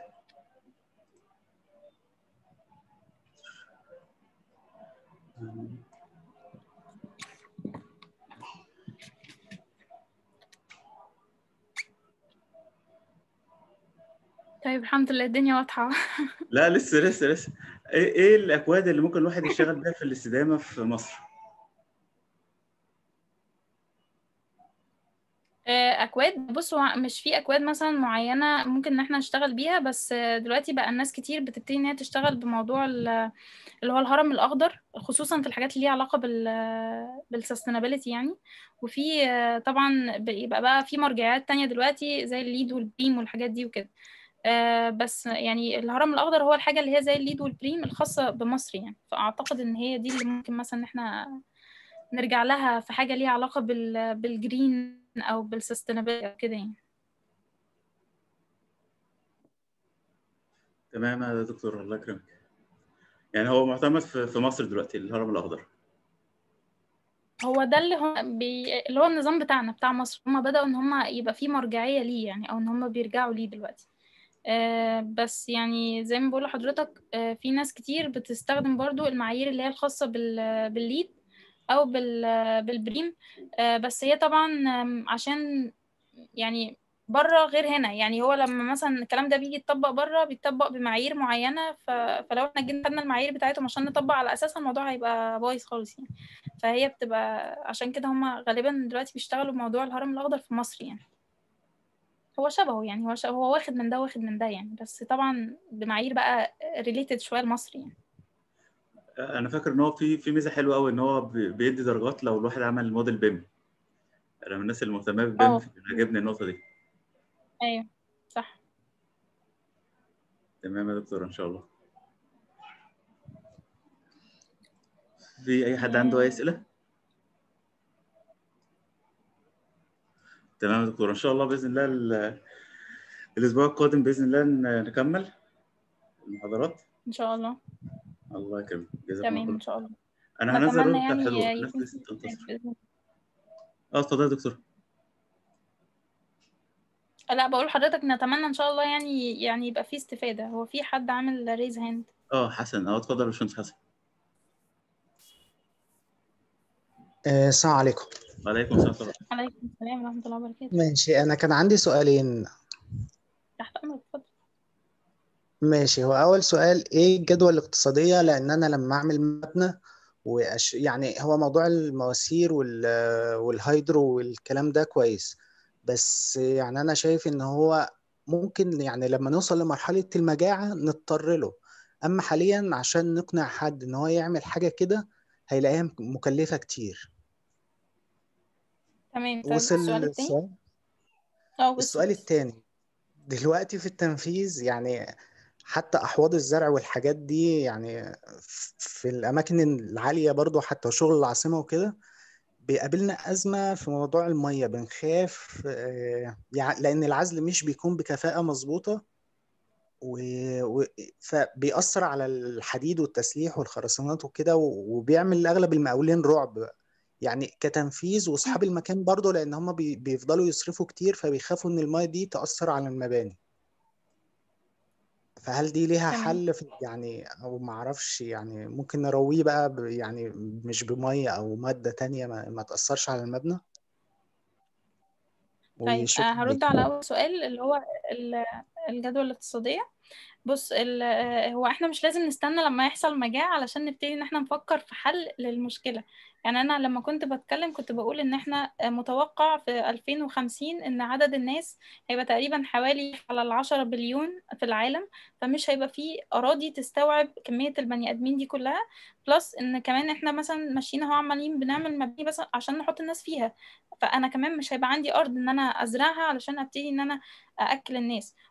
طيب الحمد لله الدنيا واضحة لا لسه لسه لسه إيه إيه الأكواد اللي ممكن الواحد يشتغل بيها في الاستدامة في مصر؟ آه، اكواد بص هو مش في اكواد مثلا معينه ممكن ان احنا نشتغل بيها بس آه، دلوقتي بقى الناس كتير بتبتدي ان هي تشتغل بموضوع ال- اللي هو الهرم الاخضر خصوصا في الحاجات اللي ليها علاقه بال بالسستينابيلتي يعني وفي آه، طبعا بيبقى بقى في مرجعيات تانية دلوقتي زي الليد والبريم والحاجات دي وكده آه، بس يعني الهرم الاخضر هو الحاجه اللي هي زي الليد والبريم الخاصه بمصر يعني فاعتقد ان هي دي اللي ممكن مثلا ان احنا نرجع لها في حاجه ليها علاقه بال بالجرين او بالسستينابيلتي او كده يعني تمام يا دكتور الله يكرمك يعني هو معتمد في في مصر دلوقتي الهرم الأخضر هو ده اللي هو بي... اللي هو النظام بتاعنا بتاع مصر هما بدأوا ان هما يبقى في مرجعية ليه يعني او ان هما بيرجعوا ليه دلوقتي آه بس يعني زي ما بقول لحضرتك آه في ناس كتير بتستخدم برضو المعايير اللي هي الخاصة بال... بالليد او بال... بالبريم آه بس هي طبعا آم، عشان يعني بره غير هنا يعني هو لما مثلا الكلام ده بيجي يتطبق بره بيتطبق بمعايير معينة ف... فلو احنا جينا خدنا المعايير بتاعتهم عشان نطبق على اساسها الموضوع هيبقى بايظ خالص يعني فهي بتبقى عشان كده هما غالبا دلوقتي بيشتغلوا بموضوع الهرم الأخضر في مصر يعني هو شبهه يعني هو شبه هو واخد من ده واخد من ده يعني بس طبعا بمعايير بقى ريليتد شوية لمصر يعني انا فاكر ان هو في في ميزه حلوه قوي ان هو بي- بيدي درجات لو الواحد عمل موديل بيم انا من الناس المهتمه بالبيم اه عجبني النقطه دي ايوه صح تمام يا دكتور ان شاء الله في اي حد عنده اي آه، اسئله تمام يا دكتور ان شاء الله باذن الله ال- الاسبوع القادم باذن الله ن- نكمل المحاضرات ان شاء الله الله يكرمك جزاكم الله تمام ان خير شاء الله انا هنزل نتمنى الرابط بتاع يعني الحضور الناس يكون لسه في استفادة تنتصر بإذن الله اه اتفضل يا دكتور لا بقول لحضرتك نتمنى ان شاء الله يعني يعني يبقى في استفادة هو في حد عامل ريز هاند اه حسن اه اتفضل يا باشمهندس حسن آه، السلام عليكم وعليكم السلام ورحمه الله عليكم السلام ورحمة الله وبركاته ماشي أنا كان عندي سؤالين تحت امرك اتفضل ماشي هو أول سؤال إيه الجدوى الاقتصادية لأن أنا لما أعمل مبنى وأش... يعني هو موضوع المواسير وال... والهيدرو والكلام ده كويس بس يعني أنا شايف إن هو ممكن يعني لما نوصل لمرحلة المجاعة نضطر له أما حاليا عشان نقنع حد إن هو يعمل حاجة كده هيلاقيها مكلفة كتير تمام طيب وصل السؤال التاني السؤال اه وصل السؤال وصل التاني دلوقتي في التنفيذ يعني حتى أحواض الزرع والحاجات دي يعني في الأماكن العالية برضو حتى شغل العاصمة وكده بيقابلنا أزمة في موضوع المية بنخاف آه، يعني لأن العزل مش بيكون بكفاءة مظبوطة و... و... فبيأثر على الحديد والتسليح والخرسانات وكده و- وبيعمل أغلب المقاولين رعب يعني كتنفيذ واصحاب المكان برضه لان هم بي... بيفضلوا يصرفوا كتير فبيخافوا ان المايه دي تأثر على المباني فهل دي ليها تمام حل في يعني او ما اعرفش يعني ممكن نرويه بقى ب... يعني مش بميه او مادة تانية ما, ما تأثرش على المبنى طيب آه، وشكرا هرد لك على أول سؤال اللي هو ال- الجدوى الاقتصادية بص ال- آه، هو احنا مش لازم نستنى لما يحصل مجاعة علشان نبتدي ان احنا نفكر في حل للمشكلة يعني انا لما كنت بتكلم كنت بقول ان احنا آه، متوقع في 2050 ان عدد الناس هيبقى تقريبا حوالي على العشرة بليون في العالم فمش هيبقى فيه اراضي تستوعب كمية البني ادمين دي كلها بلس ان كمان احنا مثلا ماشيين اهو عمالين بنعمل مباني بس عشان نحط الناس فيها فانا كمان مش هيبقى عندي ارض ان انا ازرعها علشان ابتدي ان انا اكل الناس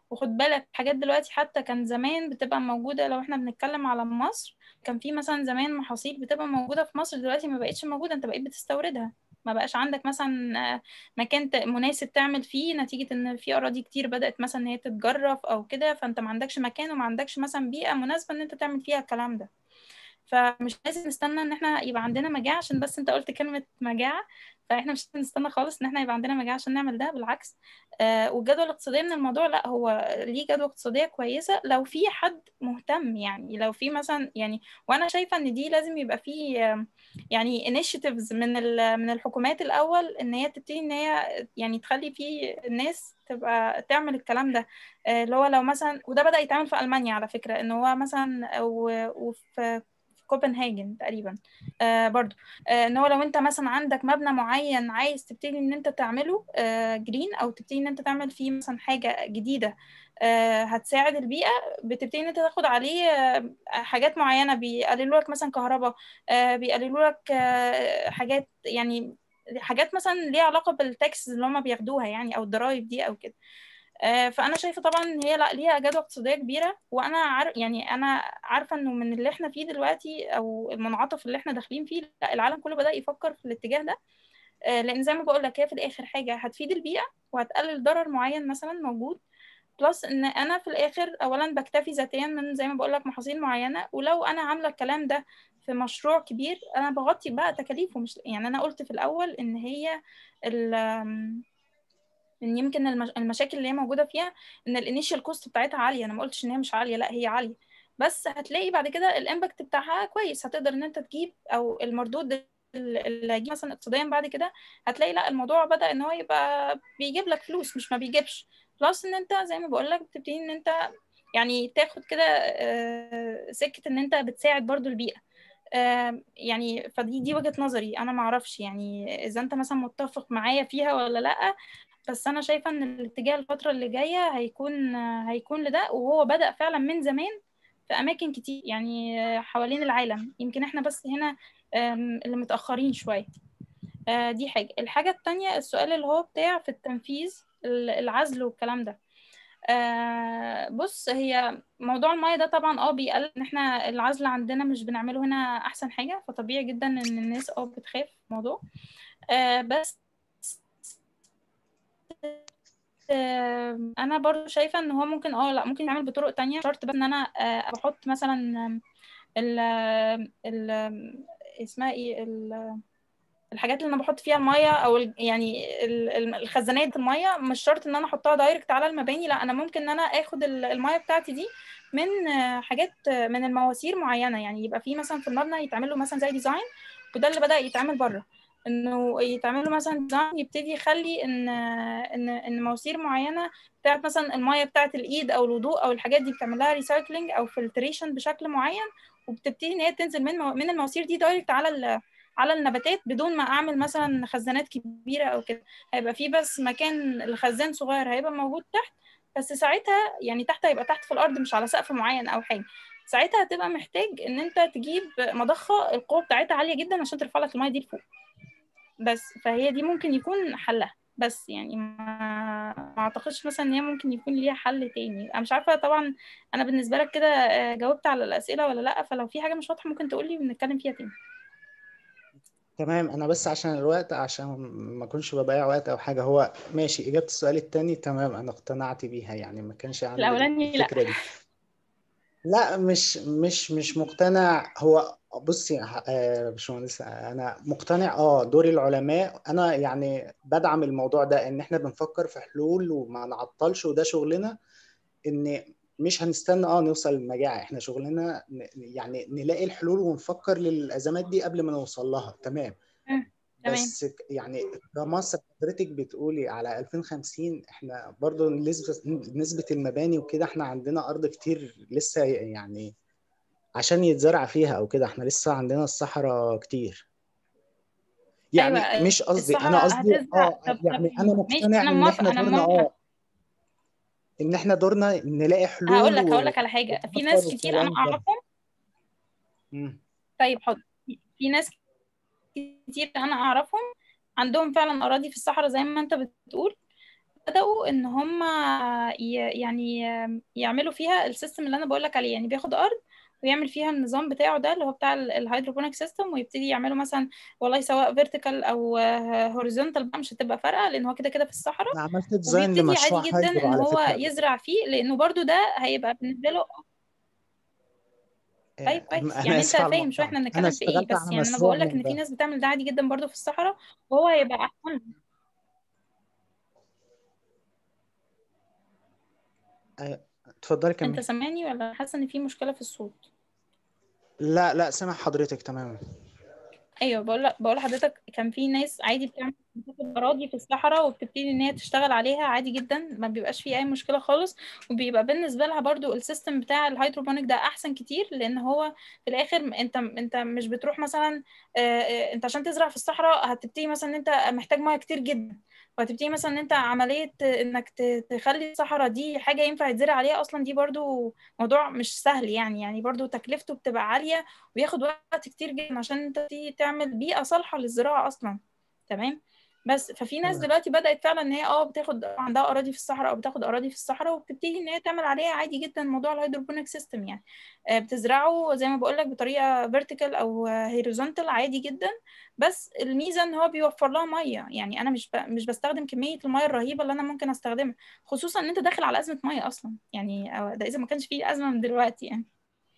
وخد بالك حاجات دلوقتي حتى كان زمان بتبقى موجودة لو احنا بنتكلم على مصر كان في مثلا زمان محاصيل بتبقى موجودة في مصر دلوقتي ما بقتش موجودة انت بقيت بتستوردها ما بقاش عندك مثلا آه، مكان ت- مناسب تعمل فيه نتيجة ان في اراضي كتير بدأت مثلا ان هي تتجرف او كده فانت ما عندكش مكان وما عندكش مثلا بيئة مناسبة ان انت تعمل فيها الكلام ده فمش لازم نستنى ان احنا يبقى عندنا مجاعة عشان بس انت قلت كلمة مجاعة فاحنا مش لازم نستنى خالص ان احنا يبقى عندنا مجاعة عشان نعمل ده بالعكس آه والجدوى الاقتصادية من الموضوع لا هو ليه جدوى اقتصادية كويسة لو في حد مهتم يعني لو في مثلا يعني وانا شايفة ان دي لازم يبقى في آه، يعني initiatives من ال- من الحكومات الاول ان هي تبتدي ان هي يعني تخلي في الناس تبقى تعمل الكلام ده آه، اللي هو لو مثلا وده بدأ يتعمل في ألمانيا على فكرة ان هو مثلا و- وفي في كوبنهاجن تقريبا آه برضو آه ان هو لو انت مثلا عندك مبنى معين عايز تبتدي ان انت تعمله آه جرين او تبتدي ان انت تعمل فيه مثلا حاجة جديدة آه هتساعد البيئة بتبتدي ان انت تاخد عليه آه حاجات معينة بيقللوا لك مثلا كهرباء آه بيقللوا لك آه حاجات يعني حاجات مثلا ليها علاقة بالتاكس اللي هم بياخدوها يعني او الضرايب دي او كده آه، فانا شايفه طبعا ان هي لا ليها جدوى اقتصاديه كبيره وانا عارف يعني انا عارفه انه من اللي احنا فيه دلوقتي او المنعطف اللي احنا داخلين فيه لا العالم كله بدا يفكر في الاتجاه ده آه، لان زي ما بقول لك هي في الاخر حاجه هتفيد البيئه وهتقلل ضرر معين مثلا موجود بلس ان انا في الاخر اولا بكتفي ذاتيا من زي ما بقول لك محاصيل معينه ولو انا عامله الكلام ده في مشروع كبير انا بغطي بقى تكاليفه مش يعني انا قلت في الاول ان هي ال ان يمكن المش... المشاكل اللي هي موجوده فيها ان الانيشال كوست بتاعتها عاليه انا ما قلتش ان هي مش عاليه لا هي عاليه بس هتلاقي بعد كده الامباكت بتاعها كويس هتقدر ان انت تجيب او المردود اللي هيجي مثلا اقتصاديا بعد كده هتلاقي لا الموضوع بدأ ان هو يبقى بيجيب لك فلوس مش ما بيجيبش بلس ان انت زي ما بقول لك بتبتدي ان انت يعني تاخد كده آه، سكة ان انت بتساعد برضو البيئة آه، يعني فدي دي وجهة نظري انا ما اعرفش يعني اذا انت مثلا متفق معايا فيها ولا لا بس انا شايفه ان الاتجاه الفتره اللي جايه هيكون هيكون لده وهو بدأ فعلا من زمان في اماكن كتير يعني حوالين العالم يمكن احنا بس هنا آم، اللي متاخرين شويه آه، دي حاجه الحاجه التانية السؤال اللي هو بتاع في التنفيذ ال- العزل والكلام ده آه، بص هي موضوع المية ده طبعا اه بيقل ان احنا العزل عندنا مش بنعمله هنا احسن حاجة فطبيعي جدا ان الناس اه بتخاف من الموضوع آه، بس آه، انا برضو شايفة ان هو ممكن اه لا ممكن يعمل بطرق تانية شرط بس ان انا آه، بحط مثلا ال ال اسمها ايه ال- الحاجات اللي انا بحط فيها الميه او ال- يعني ال- ال- الخزانات الميه مش شرط ان انا احطها دايركت على المباني لا انا ممكن ان انا اخد ال- الميه بتاعتي دي من آه، حاجات آه، من المواسير معينه يعني يبقى في مثلا في المبنى يتعمل له مثلا زي ديزاين وده اللي بدأ يتعمل بره انه يتعمل له مثلا ديزاين يبتدي يخلي ان ان ان مواسير معينه بتاعت مثلا الميه بتاعت الايد او الوضوء او الحاجات دي بتعمل لها ريسايكلينج او فلتريشن بشكل معين وبتبتدي ان هي تنزل من مو- من المواسير دي دايركت على ال- على النباتات بدون ما اعمل مثلا خزانات كبيره او كده هيبقى في بس مكان الخزان صغير هيبقى موجود تحت بس ساعتها يعني تحت هيبقى تحت في الارض مش على سقف معين او حاجه ساعتها هتبقى محتاج ان انت تجيب مضخه القوه بتاعتها عاليه جدا عشان ترفع لك الميه دي لفوق بس فهي دي ممكن يكون حلها بس يعني ما, ما اعتقدش مثلا ان هي ممكن يكون ليها حل تاني انا مش عارفه طبعا انا بالنسبه لك كده آه، جاوبت على الاسئله ولا لا فلو في حاجه مش واضحه ممكن تقولي ونتكلم فيها تاني تمام انا بس عشان الوقت عشان ما اكونش بضيع وقت او حاجه هو ماشي اجابه السؤال التاني تمام انا اقتنعت بيها يعني ما كانش عندي الاولاني لا الفكره دي لا مش مش مش مقتنع هو بصي يا ح- آه، باشمهندس انا مقتنع اه دور العلماء انا يعني بدعم الموضوع ده ان احنا بنفكر في حلول وما نعطلش وده شغلنا ان مش هنستنى اه نوصل للمجاعة احنا شغلنا ن- يعني نلاقي الحلول ونفكر للأزمات دي قبل ما نوصل لها تمام مم، تمام بس ك- يعني كمصر حضرتك بتقولي على 2050 احنا برضو نسبة نسبة المباني وكده احنا عندنا أرض كتير لسه يعني عشان يتزرع فيها أو كده احنا لسه عندنا الصحراء كتير يعني ايوه مش قصدي أنا الصحراء قصدي هتزرع اه طب يعني طب أنا ماشي مقتنع انا إن احنا موافقه انا دورنا موافقه اه إن احنا دورنا نلاقي هقول حلول لك هقول و- لك على حاجه في وسفر ناس كتير انا والكلام ده اعرفهم مم. طيب حاضر في ناس كتير انا اعرفهم عندهم فعلا اراضي في الصحراء زي ما انت بتقول بدأوا ان هم يعني يعملوا فيها السيستم اللي انا بقول لك عليه يعني بياخد ارض ويعمل فيها النظام بتاعه ده اللي هو بتاع الهيدروبونيك سيستم ويبتدي يعملوا مثلا والله سواء فيرتيكال او هوريزونتال بقى مش هتبقى فارقه لان هو كده كده في الصحراء انا عملت ديزاين وبيبتدي لمشروع عادي جدا هايدرو ان على هو فكره يزرع فيه لانه برضو ده هيبقى بالنسبه له طيب آه، كويس انا يعني انت اسف على فاهم شويه المقاطعه احنا انا بنتكلم في ايه اشتغلت بس على يعني انا مشروع بقول لك من ان في ده ناس بتعمل ده عادي جدا برضو في الصحراء وهو هيبقى احسن آه، اتفضلي انت كملي سامعني ولا حاسه ان في مشكله في الصوت لا لا سامع حضرتك تماما ايوه بقول بقول لحضرتك كان في ناس عادي بتعمل بتاخد اراضي في الصحراء وبتبتدي ان هي تشتغل عليها عادي جدا ما بيبقاش فيه اي مشكله خالص وبيبقى بالنسبه لها برضو السيستم بتاع الهيدروبونيك ده احسن كتير لان هو في الاخر انت انت مش بتروح مثلا آه، آه، انت عشان تزرع في الصحراء هتبتدي مثلا ان انت محتاج ميه كتير جدا وهتبتدي مثلا ان انت عمليه انك ت- تخلي الصحراء دي حاجه ينفع يتزرع عليها اصلا دي برضو موضوع مش سهل يعني يعني برضو تكلفته بتبقى عاليه وياخد وقت كتير جدا عشان انت تيجي تعمل بيئة صالحة للزراعة أصلا تمام بس ففي ناس تمام دلوقتي بدأت فعلا ان هي اه بتاخد عندها أراضي في الصحراء أو بتاخد أراضي في الصحراء وبتبتدي ان هي تعمل عليها عادي جدا موضوع الهيدروبونيك سيستم يعني آه، بتزرعه زي ما بقول لك بطريقة فيرتيكال أو هيريزونتال عادي جدا بس الميزة ان هو بيوفر لها مية يعني أنا مش ب... مش بستخدم كمية المية الرهيبة اللي أنا ممكن أستخدمها خصوصا ان انت داخل على أزمة مية أصلا يعني أو ده إذا ما كانش فيه أزمة من دلوقتي يعني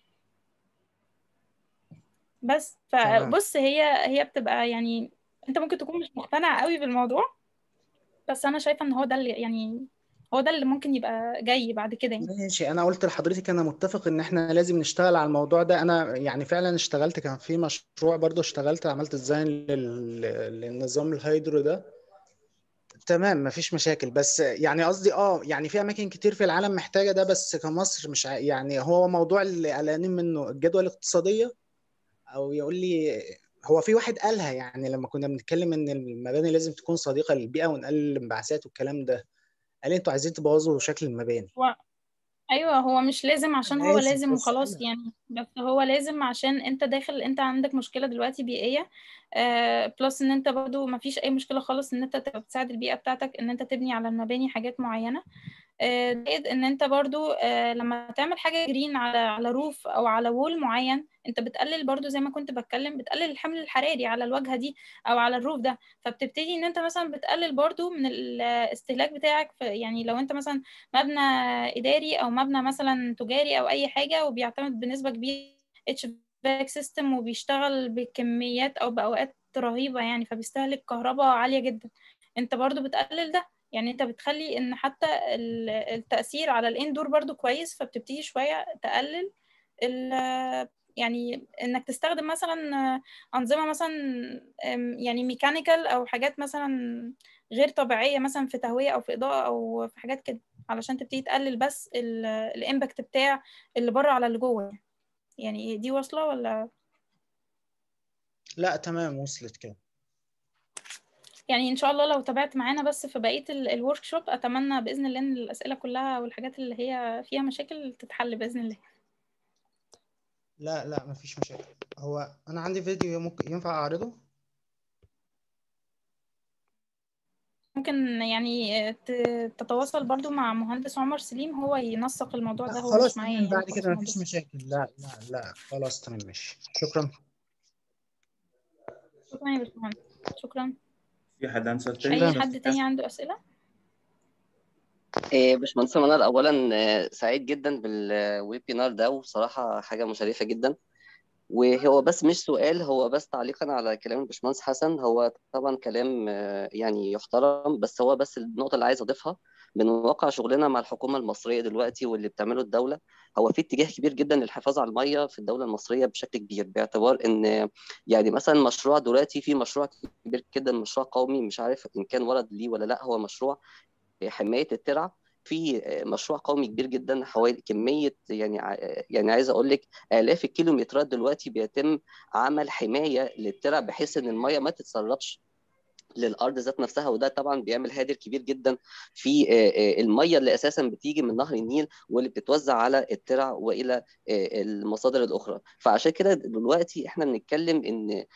بس تمام فبص هي هي بتبقى يعني انت ممكن تكون مش مقتنع قوي بالموضوع بس انا شايفه ان هو ده اللي يعني هو ده اللي ممكن يبقى جاي بعد كده يعني ماشي انا قلت لحضرتك انا متفق ان احنا لازم نشتغل على الموضوع ده انا يعني فعلا اشتغلت كان في مشروع برضو اشتغلت عملت ديزاين لل... للنظام الهيدرو ده تمام مفيش مشاكل بس يعني قصدي اه يعني في اماكن كتير في العالم محتاجة ده بس كمصر مش ع... يعني هو موضوع اللي قلقانين منه الجدوى الاقتصادية او يقول لي هو في واحد قالها يعني لما كنا بنتكلم ان المباني لازم تكون صديقة للبيئة ونقلل الانبعاثات والكلام ده قال لي انتوا عايزين تبوظوا شكل المباني هو ايوه هو مش لازم عشان انا هو اسف لازم بس وخلاص انا يعني بس هو لازم عشان انت داخل انت عندك مشكله دلوقتي بيئيه آه بلس ان انت برضو ما فيش اي مشكله خالص ان انت تبقى بتساعد البيئه بتاعتك ان انت تبني على المباني حاجات معينه آه، زائد ان انت برضو آه، لما تعمل حاجه جرين على على روف او على وول معين انت بتقلل برضو زي ما كنت بتكلم بتقلل الحمل الحراري على الواجهه دي او على الروف ده فبتبتدي ان انت مثلا بتقلل برضو من الاستهلاك بتاعك في يعني لو انت مثلا مبنى اداري او مبنى مثلا تجاري او اي حاجه وبيعتمد بنسبه كبيره اتش باك سيستم وبيشتغل بكميات او باوقات رهيبه يعني فبيستهلك كهرباء عاليه جدا انت برضو بتقلل ده يعني انت بتخلي ان حتى ال- التأثير على الاندور برضو كويس فبتبتدي شوية تقلل ال- يعني انك تستخدم مثلا انظمة مثلا ام، يعني ميكانيكال او حاجات مثلا غير طبيعية مثلا في تهوية او في اضاءة او في حاجات كده علشان تبتدي تقلل بس الامباكت بتاع اللي بره على اللي جوه يعني دي واصلة ولا لا تمام وصلت كده يعني ان شاء الله لو تابعت معانا بس في بقية الورك شوب اتمنى باذن الله ان الاسئلة كلها والحاجات اللي هي فيها مشاكل تتحل باذن الله لا لا مفيش مشاكل هو انا عندي فيديو ممكن ينفع اعرضه ممكن يعني ت- تتواصل برضو مع مهندس عمر سليم هو ينسق الموضوع لا ده هو خلاص مش معايا تمام يعني بعد كده مفيش كباشمهندس مشاكل لا لا لا خلاص تمام ماشي شكرا شكرا يا باشمهندس شكرا في حد عنده سؤال اي تاني؟ شكرا حد تاني عنده اسئلة إيه باشمهندس منار اولا آه، سعيد جدا بالويبينار ده وبصراحه حاجه مشرفه جدا وهو بس مش سؤال هو بس تعليقا على كلام الباشمهندس حسن هو طبعا كلام آه، يعني يحترم بس هو بس النقطه اللي عايز اضيفها من واقع شغلنا مع الحكومه المصريه دلوقتي واللي بتعمله الدوله هو في اتجاه كبير جدا للحفاظ على الميه في الدوله المصريه بشكل كبير باعتبار ان يعني مثلا مشروع دلوقتي في مشروع كبير جدا مشروع قومي مش عارف ان كان ورد ليه ولا لا هو مشروع حمايه الترع في مشروع قومي كبير جدا حوالي كميه يعني ع- يعني عايز اقول لك الاف الكيلومترات دلوقتي بيتم عمل حمايه للترع بحيث ان الميه ما تتسربش للارض ذات نفسها وده طبعا بيعمل هادر كبير جدا في آه، آه، الميه اللي اساسا بتيجي من نهر النيل واللي بتتوزع على الترع والى آه، المصادر الاخرى فعشان كده دلوقتي احنا بنتكلم ان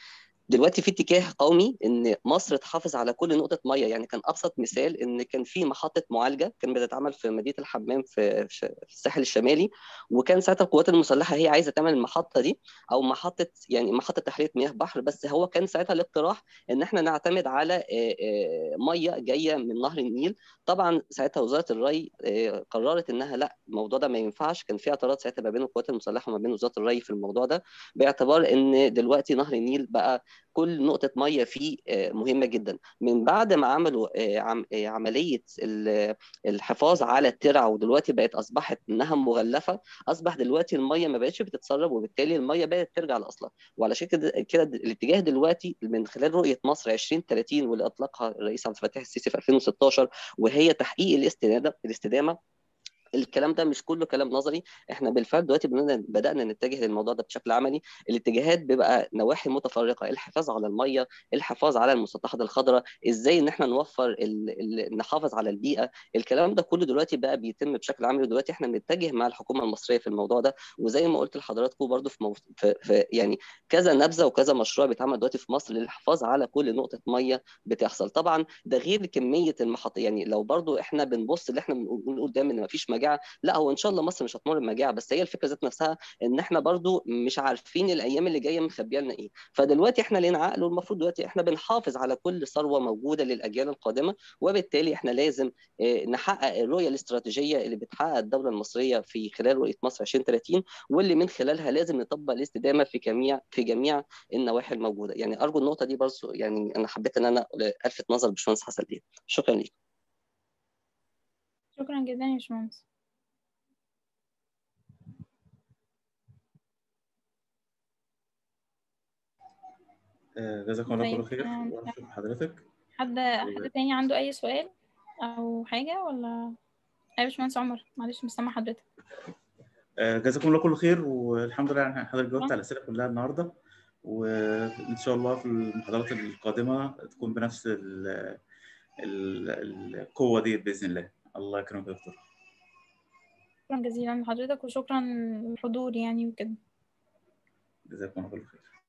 دلوقتي في اتجاه قومي ان مصر تحافظ على كل نقطه ميه يعني كان ابسط مثال ان كان في محطه معالجه كان بتتعمل في مدينه الحمام في في الساحل الشمالي وكان ساعتها القوات المسلحه هي عايزه تعمل المحطه دي او محطه يعني محطه تحليه مياه بحر بس هو كان ساعتها الاقتراح ان احنا نعتمد على ميه جايه من نهر النيل طبعا ساعتها وزاره الري قررت انها لا الموضوع ده ما ينفعش كان في اعتراض ساعتها ما بين القوات المسلحه وما بين وزاره الري في الموضوع ده باعتبار ان دلوقتي نهر النيل بقى كل نقطة مية فيه مهمة جدا من بعد ما عملوا عملية الحفاظ على الترع ودلوقتي بقت أصبحت إنها مغلفة أصبح دلوقتي المية ما بقتش بتتسرب وبالتالي المية بقت ترجع لأصلها وعلشان كده كده الاتجاه دلوقتي من خلال رؤية مصر 2030 واللي أطلقها الرئيس عبد الفتاح السيسي في 2016 وهي تحقيق الاستدامة الاستدامة الكلام ده مش كله كلام نظري احنا بالفعل دلوقتي بدانا نتجه للموضوع ده بشكل عملي الاتجاهات بيبقى نواحي متفرقه الحفاظ على الميه الحفاظ على المسطحات الخضراء ازاي ان احنا نوفر ال... ال... نحافظ على البيئه الكلام ده كله دلوقتي بقى بيتم بشكل عملي ودلوقتي احنا بنتجه مع الحكومه المصريه في الموضوع ده وزي ما قلت لحضراتكم برضو في, مو... في... في يعني كذا نبذه وكذا مشروع بيتعمل دلوقتي في مصر للحفاظ على كل نقطه ميه بتحصل طبعا ده غير كميه المحط يعني لو برضو احنا بنبص اللي احنا بنقول دايما ان مفيش مجاعه لا هو ان شاء الله مصر مش هتمر بمجاعه بس هي الفكره ذات نفسها ان احنا برضو مش عارفين الايام اللي جايه مخبيه لنا ايه فدلوقتي احنا لينا عقل والمفروض دلوقتي احنا بنحافظ على كل ثروه موجوده للاجيال القادمه وبالتالي احنا لازم نحقق الرؤيه الاستراتيجيه اللي بتحقق الدوله المصريه في خلال رؤيه مصر 2030 واللي من خلالها لازم نطبق الاستدامه في جميع في جميع النواحي الموجوده يعني ارجو النقطه دي برضو يعني انا حبيت ان انا الفت نظر باشمهندس حسن ليها شكرا ليك شكرا جدا يا باشمهندس جزاكم الله كل خير واشكر حضرتك حد حد تاني عنده اي سؤال او حاجه ولا ايوه باشمهندس عمر معلش مش سامع حضرتك جزاكم الله كل خير والحمد لله يعني حضرتك جاوبت على الاسئله كلها النهارده وان شاء الله في المحاضرات القادمه تكون بنفس ال ال القوه دي باذن الله الله يكرمك يا دكتور شكرا جزيلا لحضرتك وشكرا للحضور يعني وكده جزاكم الله كل خير